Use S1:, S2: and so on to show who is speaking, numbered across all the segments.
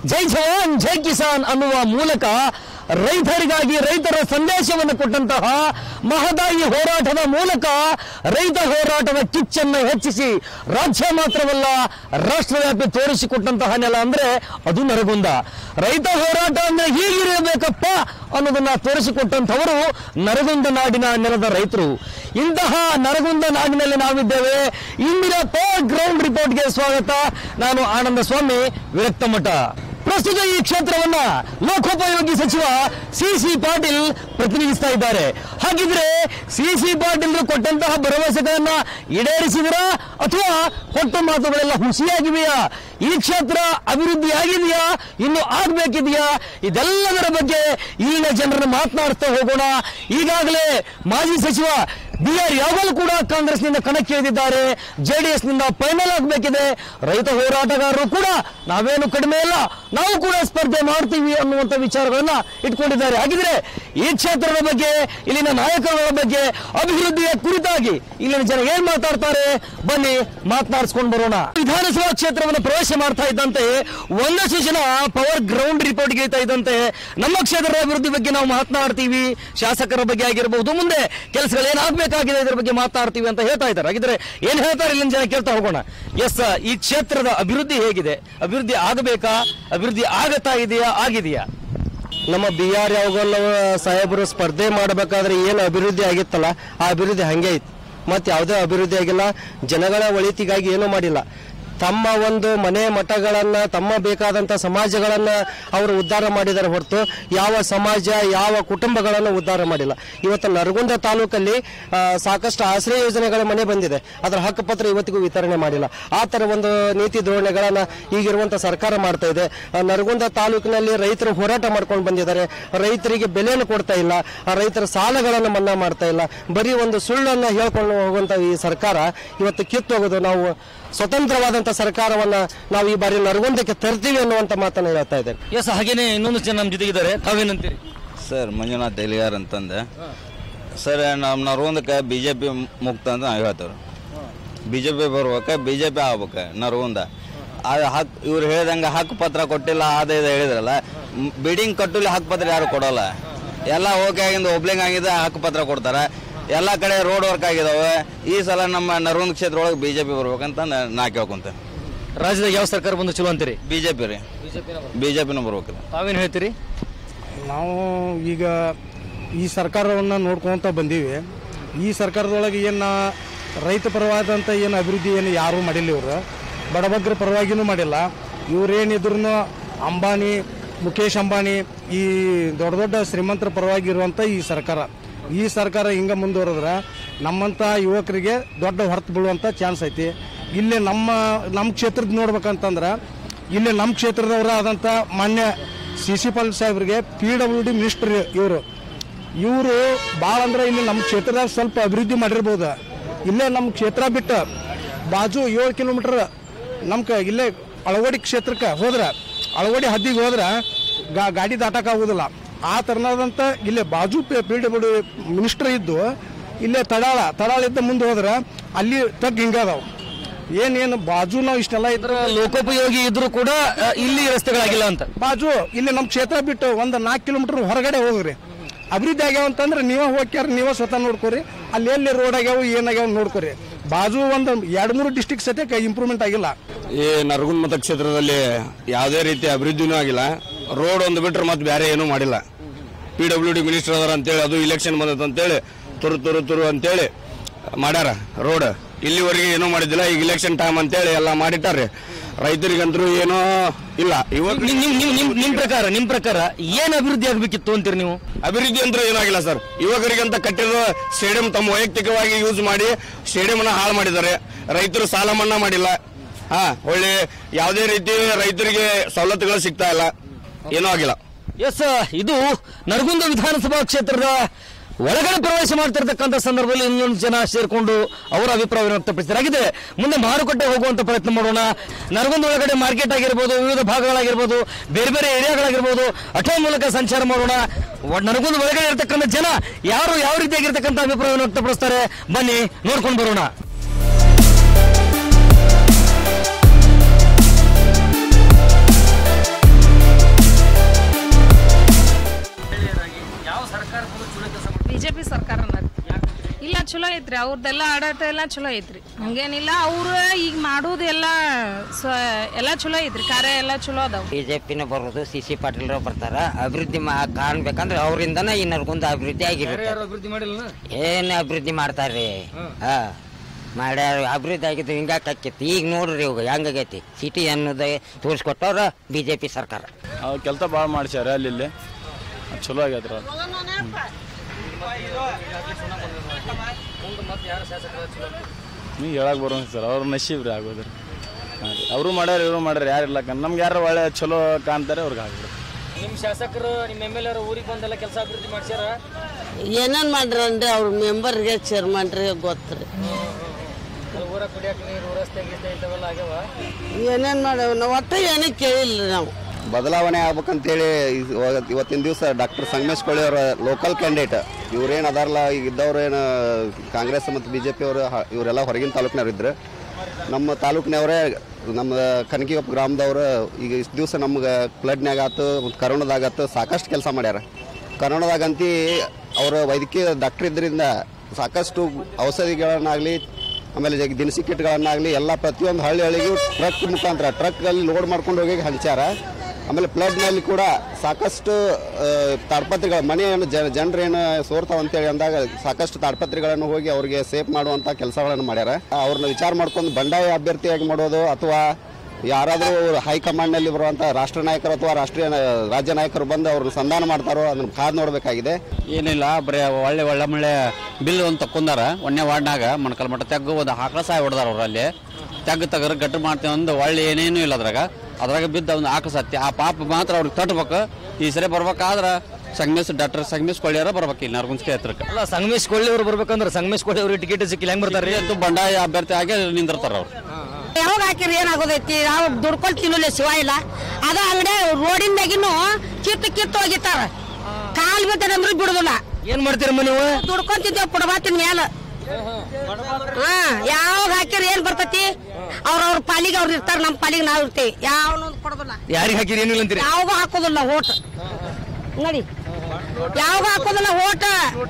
S1: ಜೈ ಜವಾನ್ ಜೈ ಕಿಸಾನ್ ಅನ್ನುವ ಮೂಲಕ ರೈತರಿಗಾಗಿ ರೈತರ ಸಂದೇಶವನ್ನು ಕೊಟ್ಟಂತಹ ಮಹದಾಯಿ ಹೋರಾಟದ ಮೂಲಕ ರೈತ ಹೋರಾಟದ ಕಿಚ್ಚನ್ನು ಹೆಚ್ಚಿಸಿ ರಾಜ್ಯ ಮಾತ್ರವಲ್ಲ ರಾಷ್ಟ್ರವ್ಯಾಪಿ ತೋರಿಸಿಕೊಟ್ಟಂತಹ ನೆಲ ಅಂದ್ರೆ ಅದು ನರಗುಂದ ರೈತ ಹೋರಾಟ ಅಂದ್ರೆ ಹೀಗಿರಬೇಕಪ್ಪ ಅನ್ನೋದನ್ನ ತೋರಿಸಿಕೊಟ್ಟಂತವರು ನರಗುಂದ ನಾಡಿನ ನೆಲದ ರೈತರು ಇಂತಹ ನರಗುಂದ ನಾಡಿನಲ್ಲಿ ನಾವಿದ್ದೇವೆ ಇಂದಿನ ಪವರ್ ಗ್ರೌಂಡ್ ರಿಪೋರ್ಟ್ಗೆ ಸ್ವಾಗತ ನಾನು ಆನಂದ ಸ್ವಾಮಿ ವಿರಕ್ತ ಮಠ ಪ್ರಸ್ತುತ ಈ ಕ್ಷೇತ್ರವನ್ನ ಲೋಕೋಪಯೋಗಿ ಸಚಿವ ಸಿ ಸಿ ಪಾಟೀಲ್ ಪ್ರತಿನಿಧಿಸ್ತಾ ಇದ್ದಾರೆ ಹಾಗಿದ್ರೆ ಸಿ ಸಿ ಪಾಟೀಲ್ ಕೊಟ್ಟಂತಹ ಭರವಸೆಗಳನ್ನ ಈಡೇರಿಸಿದ್ರ ಅಥವಾ ಕೊಟ್ಟ ಮಾತುಗಳೆಲ್ಲ ಹುಸಿಯಾಗಿವೆಯಾ ಈ ಕ್ಷೇತ್ರ ಅಭಿವೃದ್ಧಿ ಆಗಿದೆಯಾ ಇನ್ನು ಆಗ್ಬೇಕಿದೆಯಾ ಇದೆಲ್ಲದರ ಬಗ್ಗೆ ಇಲ್ಲಿನ ಜನರನ್ನು ಮಾತನಾಡ್ತಾ ಹೋಗೋಣ ಈಗಾಗಲೇ ಮಾಜಿ ಸಚಿವ ಬಿ ಆರ್ ಯಾವಲ್ ಕೂಡ ಕಾಂಗ್ರೆಸ್ನಿಂದ ಕಣಕ್ಕೆ ಇಳಿದಿದ್ದಾರೆ ಜೆಡಿಎಸ್ ನಿಂದ ಫೈನಲ್ ಆಗಬೇಕಿದೆ ರೈತ ಹೋರಾಟಗಾರರು ಕೂಡ ನಾವೇನು ಕಡಿಮೆ ಇಲ್ಲ ನಾವು ಕೂಡ ಸ್ಪರ್ಧೆ ಮಾಡ್ತೀವಿ ಅನ್ನುವಂತ ವಿಚಾರಗಳನ್ನ ಇಟ್ಕೊಂಡಿದ್ದಾರೆ ಹಾಗಿದ್ರೆ ಈ ಕ್ಷೇತ್ರದ ಬಗ್ಗೆ ಇಲ್ಲಿನ ನಾಯಕರುಗಳ ಬಗ್ಗೆ ಅಭಿವೃದ್ಧಿಯ ಕುರಿತಾಗಿ ಇಲ್ಲಿನ ಜನ ಏನ್ ಮಾತಾಡ್ತಾರೆ ಬನ್ನಿ ಮಾತನಾಡಿಸ್ಕೊಂಡು ಬರೋಣ ವಿಧಾನಸಭಾ ಕ್ಷೇತ್ರವನ್ನು ಪ್ರವೇಶ ಮಾಡ್ತಾ ಇದ್ದಂತೆ ಒಂದಷ್ಟು ಜನ ಪವರ್ ಗ್ರೌಂಡ್ ರಿಪೋರ್ಟ್ ಗೆಲ್ತಾ ಇದ್ದಂತೆ ನಮ್ಮ ಕ್ಷೇತ್ರದ ಅಭಿವೃದ್ಧಿ ಬಗ್ಗೆ ನಾವು ಮಾತನಾಡ್ತೀವಿ ಶಾಸಕರ ಬಗ್ಗೆ ಆಗಿರಬಹುದು ಮುಂದೆ ಕೆಲಸಗಳು ಏನಾಗಬೇಕಾಗಿದೆ ಇದರ ಬಗ್ಗೆ ಮಾತನಾಡ್ತೀವಿ ಅಂತ ಹೇಳ್ತಾ ಇದ್ದಾರೆ ಹಾಗಿದ್ರೆ ಏನ್ ಹೇಳ್ತಾರೆ ಇಲ್ಲಿನ ಜನ ಕೇಳ್ತಾ ಹೋಗೋಣ ಎಸ್ ಈ ಕ್ಷೇತ್ರದ ಅಭಿವೃದ್ಧಿ ಹೇಗಿದೆ ಅಭಿವೃದ್ಧಿ ಆಗಬೇಕಾ ಅಭಿವೃದ್ಧಿ ಆಗತ್ತಾ ಇದೆಯಾ ಆಗಿದೆಯಾ
S2: ನಮ್ಮ ಬಿ ಆರ್ ಯಾವಗಲ್ ಸಾಹೇಬರು ಸ್ಪರ್ಧೆ ಮಾಡಬೇಕಾದ್ರೆ ಏನು ಅಭಿವೃದ್ಧಿ ಆಗಿತ್ತಲ್ಲ ಆ ಅಭಿವೃದ್ಧಿ ಹಂಗೆ ಐತಿ ಮತ್ತೆ ಯಾವುದೇ ಅಭಿವೃದ್ಧಿ ಆಗಿಲ್ಲ ಜನಗಳ ಒಳಿತಿಗಾಗಿ ಏನೂ ಮಾಡಿಲ್ಲ ತಮ್ಮ ಒಂದು ಮನೆ ಮಠಗಳನ್ನ ತಮ್ಮ ಬೇಕಾದಂತ ಸಮಾಜಗಳನ್ನ ಅವರು ಉದ್ಧಾರ ಮಾಡಿದ್ದಾರೆ ಹೊರತು ಯಾವ ಸಮಾಜ ಯಾವ ಕುಟುಂಬಗಳನ್ನು ಉದ್ಧಾರ ಮಾಡಿಲ್ಲ ಇವತ್ತು ನರಗುಂದ ತಾಲೂಕಲ್ಲಿ ಆ, ಸಾಕಷ್ಟು ಆಶ್ರಯ ಯೋಜನೆಗಳ ಮನೆ ಬಂದಿದೆ ಅದರ ಹಕ್ಕುಪತ್ರ ಇವತ್ತಿಗೂ ವಿತರಣೆ ಮಾಡಿಲ್ಲ ಆ ತರ ಒಂದು ನೀತಿ ಧೋರಣೆಗಳನ್ನ ಈಗಿರುವಂತ ಸರ್ಕಾರ ಮಾಡ್ತಾ ಇದೆ ಆ, ನರಗುಂದ ತಾಲೂಕಿನಲ್ಲಿ ರೈತರು ಹೋರಾಟ ಮಾಡ್ಕೊಂಡು ಬಂದಿದ್ದಾರೆ ರೈತರಿಗೆ ಬೆಲೆಯನ್ನು ಕೊಡ್ತಾ ಇಲ್ಲ ಆ ರೈತರ ಸಾಲಗಳನ್ನು ಮನ್ನಾ ಮಾಡ್ತಾ ಇಲ್ಲ ಬರೀ ಒಂದು ಸುಳ್ಳನ್ನ ಹೇಳ್ಕೊಂಡು ಹೋಗುವಂತ ಈ ಸರ್ಕಾರ ಇವತ್ತು ಕಿತ್ತೋಗೋದು ನಾವು ಸ್ವತಂತ್ರವಾದಂತ ಸರ್ಕಾರವನ್ನ ನಾವು ಈ ಬಾರಿ ನರಗುಂದಕ್ಕೆ ತರ್ತೀವಿ ಅನ್ನುವಂತ ಮಾತನ್ನ ಹೇಳ್ತಾ ಇದ್ದೇನೆ
S1: ಎಸ್ ಹಾಗೇನೆ ಇನ್ನೊಂದು ಜನ ನಮ್ಮ ಜೊತೆಗಿದ್ದಾರೆ ತಾವೇನಂತೀರಿ
S3: ಸರ್ ಮಂಜುನಾಥ್ ಎಲಿಯಾರ್ ಅಂತಂದೆ ಸರ್ ನಮ್ಮ ನರಗುಂದಕ್ಕೆ ಬಿ ಜೆ ಪಿ ಮುಕ್ತ ಅಂತ ನಾವು ಹೇಳ್ತೇವೆ ಬಿ ಜೆ ಪಿ ಬರ್ಬೇಕು ಬಿ ಜೆ ಪಿ ಆಗ್ಬೇಕು ನರಗುಂದ ಅದು ಹಕ್ ಇವ್ರು ಹೇಳ್ದಂಗೆ ಹಕ್ಕು ಪತ್ರ ಕೊಟ್ಟಿಲ್ಲ ಅದೇ ಇದು ಹೇಳಿದ್ರಲ್ಲ ಬಿಲ್ಡಿಂಗ್ ಕಟ್ಟಲಿ ಹಕ್ಕು ಪತ್ರ ಯಾರು ಕೊಡೋಲ್ಲ ಎಲ್ಲ ಓಕೆ ಆಗಿಂದ ಒಬ್ಲಿಂಗ್ ಆಗಿದೆ ಹಕ್ಕು ಪತ್ರ ಕೊಡ್ತಾರೆ ಎಲ್ಲ ಕಡೆ ರೋಡ್ ವರ್ಕ್ ಆಗಿದಾವೆ ಈ ಸಲ ನಮ್ಮ ನರಗುಂದ ಕ್ಷೇತ್ರ ಒಳಗೆ ಬಿ ಜೆ ಪಿ ಬರ್ಬೇಕಂತ ನಾ- ನಾ ಕೇಳ್ಕೊಂತೇನೆ
S1: ರಾಜ್ಯದಾಗ ಯಾವ ಸರ್ಕಾರ ಬಂದು ಚಲೋ ಅಂತೀರಿ
S3: ಬಿ ಜೆ ಪಿ ರೀ ಬಿ ಜೆ ಪಿನೂ ಬರ್ಬೇಕು
S1: ತಾವೇನು ಹೇಳ್ತೀರಿ
S4: ನಾವು ಈಗ ಈ ಸರ್ಕಾರವನ್ನು ನೋಡ್ಕೊಂತ ಬಂದೀವಿ ಈ ಸರ್ಕಾರದೊಳಗೆ ಏನು ರೈತ ಪರವಾದಂಥ ಏನು ಅಭಿವೃದ್ಧಿ ಏನು ಯಾರೂ ಮಾಡಿಲ್ಲ ಇವರು ಬಡಬಗ್ಗರ ಪರವಾಗಿನೂ ಮಾಡಿಲ್ಲ ಇವ್ರೇನಿದ್ರು ಅಂಬಾನಿ ಮುಖೇಶ್ ಅಂಬಾನಿ ಈ ದೊಡ್ಡ ದೊಡ್ಡ ಶ್ರೀಮಂತರ ಪರವಾಗಿ ಇರುವಂಥ ಈ ಸರ್ಕಾರ ಈ ಸರ್ಕಾರ ಹಿಂಗೆ ಮುಂದುವರೆದ್ರೆ ನಮ್ಮಂಥ ಯುವಕರಿಗೆ ದೊಡ್ಡ ಹೊರತು ಬೀಳುವಂಥ ಚಾನ್ಸ್ ಐತಿ ಇಲ್ಲಿ ನಮ್ಮ ನಮ್ಮ ಕ್ಷೇತ್ರದ ನೋಡ್ಬೇಕಂತಂದ್ರೆ ಇಲ್ಲಿ ನಮ್ಮ ಕ್ಷೇತ್ರದವರ ಆದಂಥ ಮಾನ್ಯ ಸಿ ಸಿ ಪಾಲ್ ಸಾಹೇಬ್ರಿಗೆ ಪಿ ಡಬ್ಲ್ಯೂ ಡಿ ಮಿನಿಸ್ಟರ್ ಇವರು ಇವರು ಭಾಳ ಅಂದ್ರೆ ಇಲ್ಲಿ ನಮ್ಮ ಕ್ಷೇತ್ರದಾಗ ಸ್ವಲ್ಪ ಅಭಿವೃದ್ಧಿ ಮಾಡಿರ್ಬೋದು ಇಲ್ಲೇ ನಮ್ಮ ಕ್ಷೇತ್ರ ಬಿಟ್ಟು ಬಾಜು ಏಳು ಕಿಲೋಮೀಟ್ರ್ ನಮ್ಮ ಕ ಇಲ್ಲೇ ಅಳವಡಿ ಕ್ಷೇತ್ರಕ್ಕೆ ಹೋದ್ರೆ ಅಳವಡಿ ಹದ್ದಿಗೆ ಹೋದ್ರೆ ಗಾ ಗಾಡಿ ದಾಟಕ್ಕಾಗೋದಿಲ್ಲ ಆ ಥರನಾದಂಥ ಇಲ್ಲೇ ಬಾಜು ಪಿ ಡಬ್ಲ್ಯೂ ಮಿನಿಸ್ಟರ್ ಇದ್ದು ಇಲ್ಲೇ ತಡಾಳ ತಡಾಳ ಇದ್ದ ಮುಂದೆ ಹೋದ್ರೆ ಅಲ್ಲಿ ತಗ್ಗಿ ಹಿಂಗದಾವ ಏನೇನು ಬಾಜು ನಾವು ಇಷ್ಟೆಲ್ಲ ಇದ್ರೆ
S1: ಲೋಕೋಪಯೋಗಿ ಇದ್ರೂ ಕೂಡ ಆ, ಇಲ್ಲಿ ರಸ್ತೆಗಳಾಗಿಲ್ಲ ಅಂತ
S4: ಬಾಜು ಇಲ್ಲಿ ನಮ್ಮ ಕ್ಷೇತ್ರ ಬಿಟ್ಟು ಒಂದು ನಾಲ್ಕು ಕಿಲೋಮೀಟರ್ ಹೊರಗಡೆ ಹೋಗ್ರಿ ಅಭಿವೃದ್ಧಿ ಆಗ್ಯಾವ ಅಂತಂದ್ರೆ ನೀವೇ ಹೋಗ್ಯಾರ ನೀವೇ ಸ್ವತಃ ನೋಡ್ಕೊರಿ ಅಲ್ಲಿ ಎಲ್ಲಿ ರೋಡ್ ಆಗ್ಯಾವ ಏನಾಗ್ಯಾವ ನೋಡ್ಕೊರಿ ಬಾಜು ಒಂದು ಎರಡು ಮೂರು ಡಿಸ್ಟಿಕ್ ಸತ್ಯಕ್ಕೆ ಇಂಪ್ರೂವ್ಮೆಂಟ್ ಆಗಿಲ್ಲ
S5: ಈ ನರಗುಂದ ಮತಕ್ಷೇತ್ರದಲ್ಲಿ ಯಾವುದೇ ರೀತಿ ಅಭಿವೃದ್ಧಿನೂ ಆಗಿಲ್ಲ ರೋಡ್ ಒಂದು ಬಿಟ್ರೆ ಮತ್ತೆ ಬೇರೆ ಏನೂ ಮಾಡಿಲ್ಲ ಪಿ ಡಬ್ಲ್ಯೂ ಡಿ ಮಿನಿಸ್ಟರ್ ಅದಾರ ಅಂತೇಳಿ ಅದು ಇಲೆಕ್ಷನ್ ಬಂದೈತೆ ಅಂತೇಳಿ ತುರು ತುರು ತುರು ಅಂತೇಳಿ ಮಾಡ್ಯಾರ ರೋಡ್ ಇಲ್ಲಿವರೆಗೆ ಏನೂ ಮಾಡಿದ್ದಿಲ್ಲ ಈಗ ಇಲೆಕ್ಷನ್ ಟೈಮ್ ಅಂತೇಳಿ ಎಲ್ಲ ಮಾಡಿಟ್ಟಾರೆ ರೈತರಿಗಂತರೂ ಏನೂ ಇಲ್ಲ ಇವಾಗ
S1: ನಿಮ್ ನಿಮ್ ನಿಮ್ ನಿಮ್ ನಿಮ್ ಪ್ರಕಾರ ನಿಮ್ ಪ್ರಕಾರ ಏನ್ ಅಭಿವೃದ್ಧಿ ಆಗ್ಬೇಕಿತ್ತು ಅಂತೀರಿ ನೀವು
S5: ಅಭಿವೃದ್ಧಿ ಅಂತ ಏನಾಗಿಲ್ಲ ಸರ್ ಯುವಕರಿಗಂತ ಕಟ್ಟಿರೋ ಸ್ಟೇಡಿಯಂ ತಮ್ಮ ವೈಯಕ್ತಿಕವಾಗಿ ಯೂಸ್ ಮಾಡಿ ಸ್ಟೇಡಿಯಂ ಅನ್ನ ಹಾಳು ಮಾಡಿದ್ದಾರೆ ರೈತರು ಸಾಲ ಮನ್ನಾ ಮಾಡಿಲ್ಲ ಹಾ ಒಳ್ಳೆ ಯಾವುದೇ ರೀತಿ ರೈತರಿಗೆ ಸವಲತ್ತುಗಳು ಸಿಗ್ತಾ ಇಲ್ಲ ಏನೂ ಆಗಿಲ್ಲ
S1: ಎಸ್ ಇದು ನರಗುಂದ ವಿಧಾನಸಭಾ ಕ್ಷೇತ್ರದ ಒಳಗಡೆ ಪ್ರವೇಶ ಮಾಡ್ತಿರ್ತಕ್ಕಂಥ ಸಂದರ್ಭದಲ್ಲಿ ಇನ್ನೊಂದು ಜನ ಸೇರ್ಕೊಂಡು ಅವರ ಅಭಿಪ್ರಾಯವನ್ನು ವ್ಯಕ್ತಪಡಿಸಿದ್ದಾರೆ ಹಾಗಿದೆ ಮುಂದೆ ಮಾರುಕಟ್ಟೆ ಹೋಗುವಂತ ಪ್ರಯತ್ನ ಮಾಡೋಣ ನರಗುಂದ ಒಳಗಡೆ ಮಾರ್ಕೆಟ್ ಆಗಿರ್ಬೋದು ವಿವಿಧ ಭಾಗಗಳಾಗಿರ್ಬೋದು ಬೇರೆ ಬೇರೆ ಏರಿಯಾಗಳಾಗಿರ್ಬೋದು ಆಟೋ ಮೂಲಕ ಸಂಚಾರ ಮಾಡೋಣ ಒ- ನರಗುಂದ ಒಳಗಡೆ ಇರತಕ್ಕಂಥ ಜನ ಯಾರು ಯಾವ ರೀತಿಯಾಗಿರ್ತಕ್ಕಂಥ ಅಭಿಪ್ರಾಯವನ್ನು ವ್ಯಕ್ತಪಡಿಸ್ತಾರೆ ಬನ್ನಿ ನೋಡ್ಕೊಂಡು ಬರೋಣ
S6: ಚಲೋ ಐತ್ರಿ ಅವ್ರದ್ದೆಲ್ಲ ಆಡಾಟ ಎಲ್ಲ ಚಲೋ ಐತ್ರಿ ಹಂಗೇನಿಲ್ಲ ಅವ್ರು ಈಗ ಮಾಡೋದೆಲ್ಲ ಸ್ವ ಎಲ್ಲ ಚಲೋ ಐತ್ರಿ ಕಾರ್ಯ ಎಲ್ಲ ಚಲೋ ಅದಾವ
S7: ಬಿಜೆಪಿನ ಬರೋದು ಸಿ ಸಿ ಪಾಟೀಲ್ರು ಬರ್ತಾರ ಅಭಿವೃದ್ಧಿ ಮಾ ಕಾಣ್ಬೇಕಂದ್ರೆ ಅವರಿಂದನ ಈ ನಡ್ಕೊಂಡ್ ಅಭಿವೃದ್ಧಿ ಆಗಿರುತ್ತೆ
S1: ಅಭಿವೃದ್ಧಿ ಮಾಡಿಲ್ಲ
S7: ಏನ್ ಅಭಿವೃದ್ಧಿ ಮಾಡ್ತಾರ್ರಿ ಹಾ ಮಾಡ್ಯಾರ ಅಭಿವೃದ್ಧಿ ಆಗಿದ್ದು ಹಿಂಗಾಕ್ ಆಕ್ಕೈತಿ ಈಗ ನೋಡ್ರಿ ಇವಾಗ ಹೆಂಗಾಗೈತಿ ಸಿಟಿ ಅನ್ನೋದೇ ತೋರಿಸ್ಕೊಟ್ಟವ್ರ ಬಿಜೆಪಿ ಸರ್ಕಾರ
S5: ಅವ್ರು ಕೆಲಸ ಭಾಳ ಮಾಡ್ಸ್ಯಾರ ಅಲ್ಲಿ ಇಲ್ಲಿ ಅದ್ ಚಲೋ ಆಗೈತ್ರ ನೀವು ಹೇಳಕ್ ಬರೋ ಸರ್ ಅವ್ರ ನಶೀಬ್ ರೀ ಆಗೋದ್ರಿ ಹಾಂ ರೀ ಅವರು ಮಾಡ್ಯಾರ ಇವರು ಮಾಡ್ಯಾರ ಯಾರು ಇಲ್ಲ ನಮ್ಗೆ ಯಾರು ಒಳ್ಳೆ ಚಲೋ ಕಾಣ್ತಾರೆ ಅವ್ರಿಗೆ ಆಗ್ಬಿಡ್ರಿ
S1: ನಿಮ್ಮ ಶಾಸಕರು ನಿಮ್ಮ ಎಮ್ ಎಲ್ ಎರು ಊರಿಗೆ ಬಂದೆಲ್ಲ ಕೆಲಸ ಅಭಿವೃದ್ಧಿ ಮಾಡ್ಸ್ಯಾರ
S8: ಏನೇನ್ ಮಾಡ್ರಂದ್ರೆ ಅವ್ರ ಮೆಂಬರ್ಗೆ ಚೇರ್ಮನ್ರಿಗೆ ಗೊತ್ತ್ರಿ
S1: ಊರ ಕುಡಿಯಕ್ಕೆ ನೀರು ರಸ್ತೆ ಗೀತೆ ಇಂಥವೆಲ್ಲ ಆಗ್ಯಾವ
S8: ಏನೇನ್ ಮಾಡವ್ ನಾವು ಒಟ್ಟು ಏನೂ ಕೇಳಿಲ್ಲ ನಾವು
S9: ಬದಲಾವಣೆ ಆಗ್ಬೇಕಂತೇಳಿ ಇವ- ಇವತ್ತಿನ ದಿವಸ ಡಾಕ್ಟರ್ ಸಂಗಮೇಶ್ ಕೊಳ್ಳಿ ಅವರ ಲೋಕಲ್ ಕ್ಯಾಂಡಿಡೇಟ್ ಇವ್ರೇನು ಅದಾರಲ್ಲ ಈಗ ಇದ್ದವ್ರೇನು ಕಾಂಗ್ರೆಸ್ ಮತ್ತು ಬಿ ಜೆ ಪಿ ಅವರು ಇವರೆಲ್ಲ ಹೊರಗಿನ ತಾಲೂಕಿನವ್ರು ಇದ್ರು ನಮ್ಮ ತಾಲೂಕಿನವರೇ ನಮ್ಮ ಕನಕಿಗೊಪ್ಪ ಗ್ರಾಮದವರು ಈಗ ಇಷ್ಟು ದಿವಸ ನಮ್ಗೆ ಫ್ಲಡ್ನ್ಯಾಗ ಆತು ಮತ್ತು ಕರೋನಾದಾಗತ್ತು ಸಾಕಷ್ಟು ಕೆಲಸ ಮಾಡ್ಯಾರ ಕರೋನಾದಾಗಂತಿ ಅವರ ವೈದ್ಯಕೀಯ ಡಾಕ್ಟರ್ ಇದ್ರಿಂದ ಸಾಕಷ್ಟು ಔಷಧಿಗಳನ್ನಾಗಲಿ ಆಮೇಲೆ ಜಗ್ ದಿನಸಿ ಕಿಟ್ಗಳನ್ನಾಗಲಿ ಎಲ್ಲ ಪ್ರತಿಯೊಂದು ಹಳ್ಳಿ ಹಳ್ಳಿಗೂ ಟ್ರಕ್ ಮುಖಾಂತರ ಟ್ರಕ್ಕಲ್ಲಿ ಲೋಡ್ ಮಾಡ್ಕೊಂಡು ಹೋಗಿ ಹಂಚ್ಯಾರ ಆಮೇಲೆ ಫ್ಲಡ್ನಲ್ಲಿ ಕೂಡ ಸಾಕಷ್ಟು ಆ, ತಾಡ್ಪತ್ರಿಗಳು ಮನೆಯನ್ನು ಜನ ಜನರೇನು ಸೋರ್ತಾವ ಅಂತೇಳಿ ಅಂದಾಗ ಸಾಕಷ್ಟು ತಾಡ್ಪತ್ರಿಗಳನ್ನು ಹೋಗಿ ಅವರಿಗೆ ಸೇಫ್ ಮಾಡುವಂಥ ಕೆಲಸಗಳನ್ನು ಮಾಡ್ಯಾರ ಅವ್ರನ್ನ ವಿಚಾರ ಮಾಡ್ಕೊಂಡು ಬಂಡಾಯ ಅಭ್ಯರ್ಥಿಯಾಗಿ ಮಾಡೋದು ಅಥವಾ ಯಾರಾದರೂ ಹೈಕಮಾಂಡ್ನಲ್ಲಿ ಬರುವಂಥ ರಾಷ್ಟ್ರ ನಾಯಕರು ಅಥವಾ ರಾಷ್ಟ್ರೀಯ ನ- ರಾಜ್ಯ ನಾಯಕರು ಬಂದು ಅವ್ರನ್ನ ಸಂಧಾನ ಮಾಡ್ತಾರೋ ಅದನ್ನು ಕಾದು ನೋಡಬೇಕಾಗಿದೆ
S10: ಏನಿಲ್ಲ ಬರೀ ಒಳ್ಳೆ ಒಳ್ಳೆ ಮಳೆ ಬಿಲ್ ಒಂದು ತಕ್ಕೊಂಡಾರ ಒಂದೇ ವಾರ್ಡ್ನಾಗ ಮೊಣಕಲ್ ಮಟ್ಟ ತೆಗ್ಗು ಒಂದು ಆಕಳ ಸಾಯ ಹೊಡೆದಾರ ಅವ್ರು ಅಲ್ಲಿ ತೆಗ್ಗು ತಗರ ಗಟ್ಟು ಮಾಡ್ತೀವಿ ಒಂದು ಒಳ್ಳೆ ಏನೇನು ಇಲ್ಲ ಅದ್ರಾಗ ಅದ್ರಾಗ ಬಿದ್ದ ಒಂದು ಆಕಳ ಸತ್ಯ ಆ ಪಾಪ ಮಾತ್ರ ಅವ್ರಿಗೆ ತಟ್ಬೇಕು ಈ ಸರಿ ಬರ್ಬೇಕಾದ್ರ ಸಂಗಮೇಶ್ ಡಾಕ್ಟರ್ ಸಂಗಮೇಶ್ ಕೊಳ್ಳಿಯಾರ ಬರ್ಬೇಕು ಇಲ್ಲಿ ನರಗುಂಸ್ಕೆ ಹತ್ರಕ್ಕೆ
S1: ಅಲ್ಲ ಸಂಗಮೇಶ್ ಕೊಳ್ಳಿ ಅವ್ರು ಬರ್ಬೇಕಂದ್ರೆ ಸಂಗಮೇಶ್ ಕೊಳ್ಳಿ ಅವ್ರಿಗೆ ಟಿಕೆಟ್ ಸಿಕ್ಕಿಲ್ಲ ಹೆಂಗ್ ಬರ್ತಾರ್ರಿ
S10: ಎದ್ದು ಬಂಡಾಯ ಅಭ್ಯರ್ಥಿ ಆಗಿ ನಿಂದಿರ್ತಾರ ಅವ್ರು
S8: ಯಾವಾಗ ಹಾಕಿರಿ ಏನಾಗೋದೈತಿ ನಾವು ದುಡ್ಕೊಂಡು ತಿನ್ನಲೆ ಶಿವ ಇಲ್ಲ ಅದ ಅಂಗಡಿ ರೋಡಿನ ಮ್ಯಾಗಿನ್ನು ಕಿತ್ತು ಕಿತ್ತು ಹೋಗಿತ್ತಾರ ಕಾಲ್ ಬಿದ್ದದಂದ್ರು ಬಿಡುದಿಲ್ಲ
S1: ಏನ್ ಮಾಡ್ತೀರಮ್ಮ ನೀವು
S8: ದುಡ್ಕೊಂತಿದ್ದೇವ್ ಪುಡಬಾತಿನ ಮ್ಯಾಲ ಹಾ ಯಾವಾಗ ಹಾಕಿರಿ ಏನ್ ಬರ್ತೈತಿ ಅವ್ರ ಅವ್ರ ಪಾಲಿಗೆ ಅವ್ರು ಇರ್ತಾರ ನಮ್ಮ ಪಾಲಿಗೆ ನಾವ್ ಇರ್ತೀವಿ ಯಾವನು ಕೊಡೋದಿಲ್ಲ
S1: ಯಾರಿಗೆ ಹಾಕಿರಿ ಏನಿಲ್ಲ ಅಂತೀರಿ
S8: ಯಾವಾಗ ಹಾಕೋದಿಲ್ಲ ಓಟ್ ನೋಡಿ ಯಾವಾಗ ಹಾಕೋದಿಲ್ಲ ಓಟ್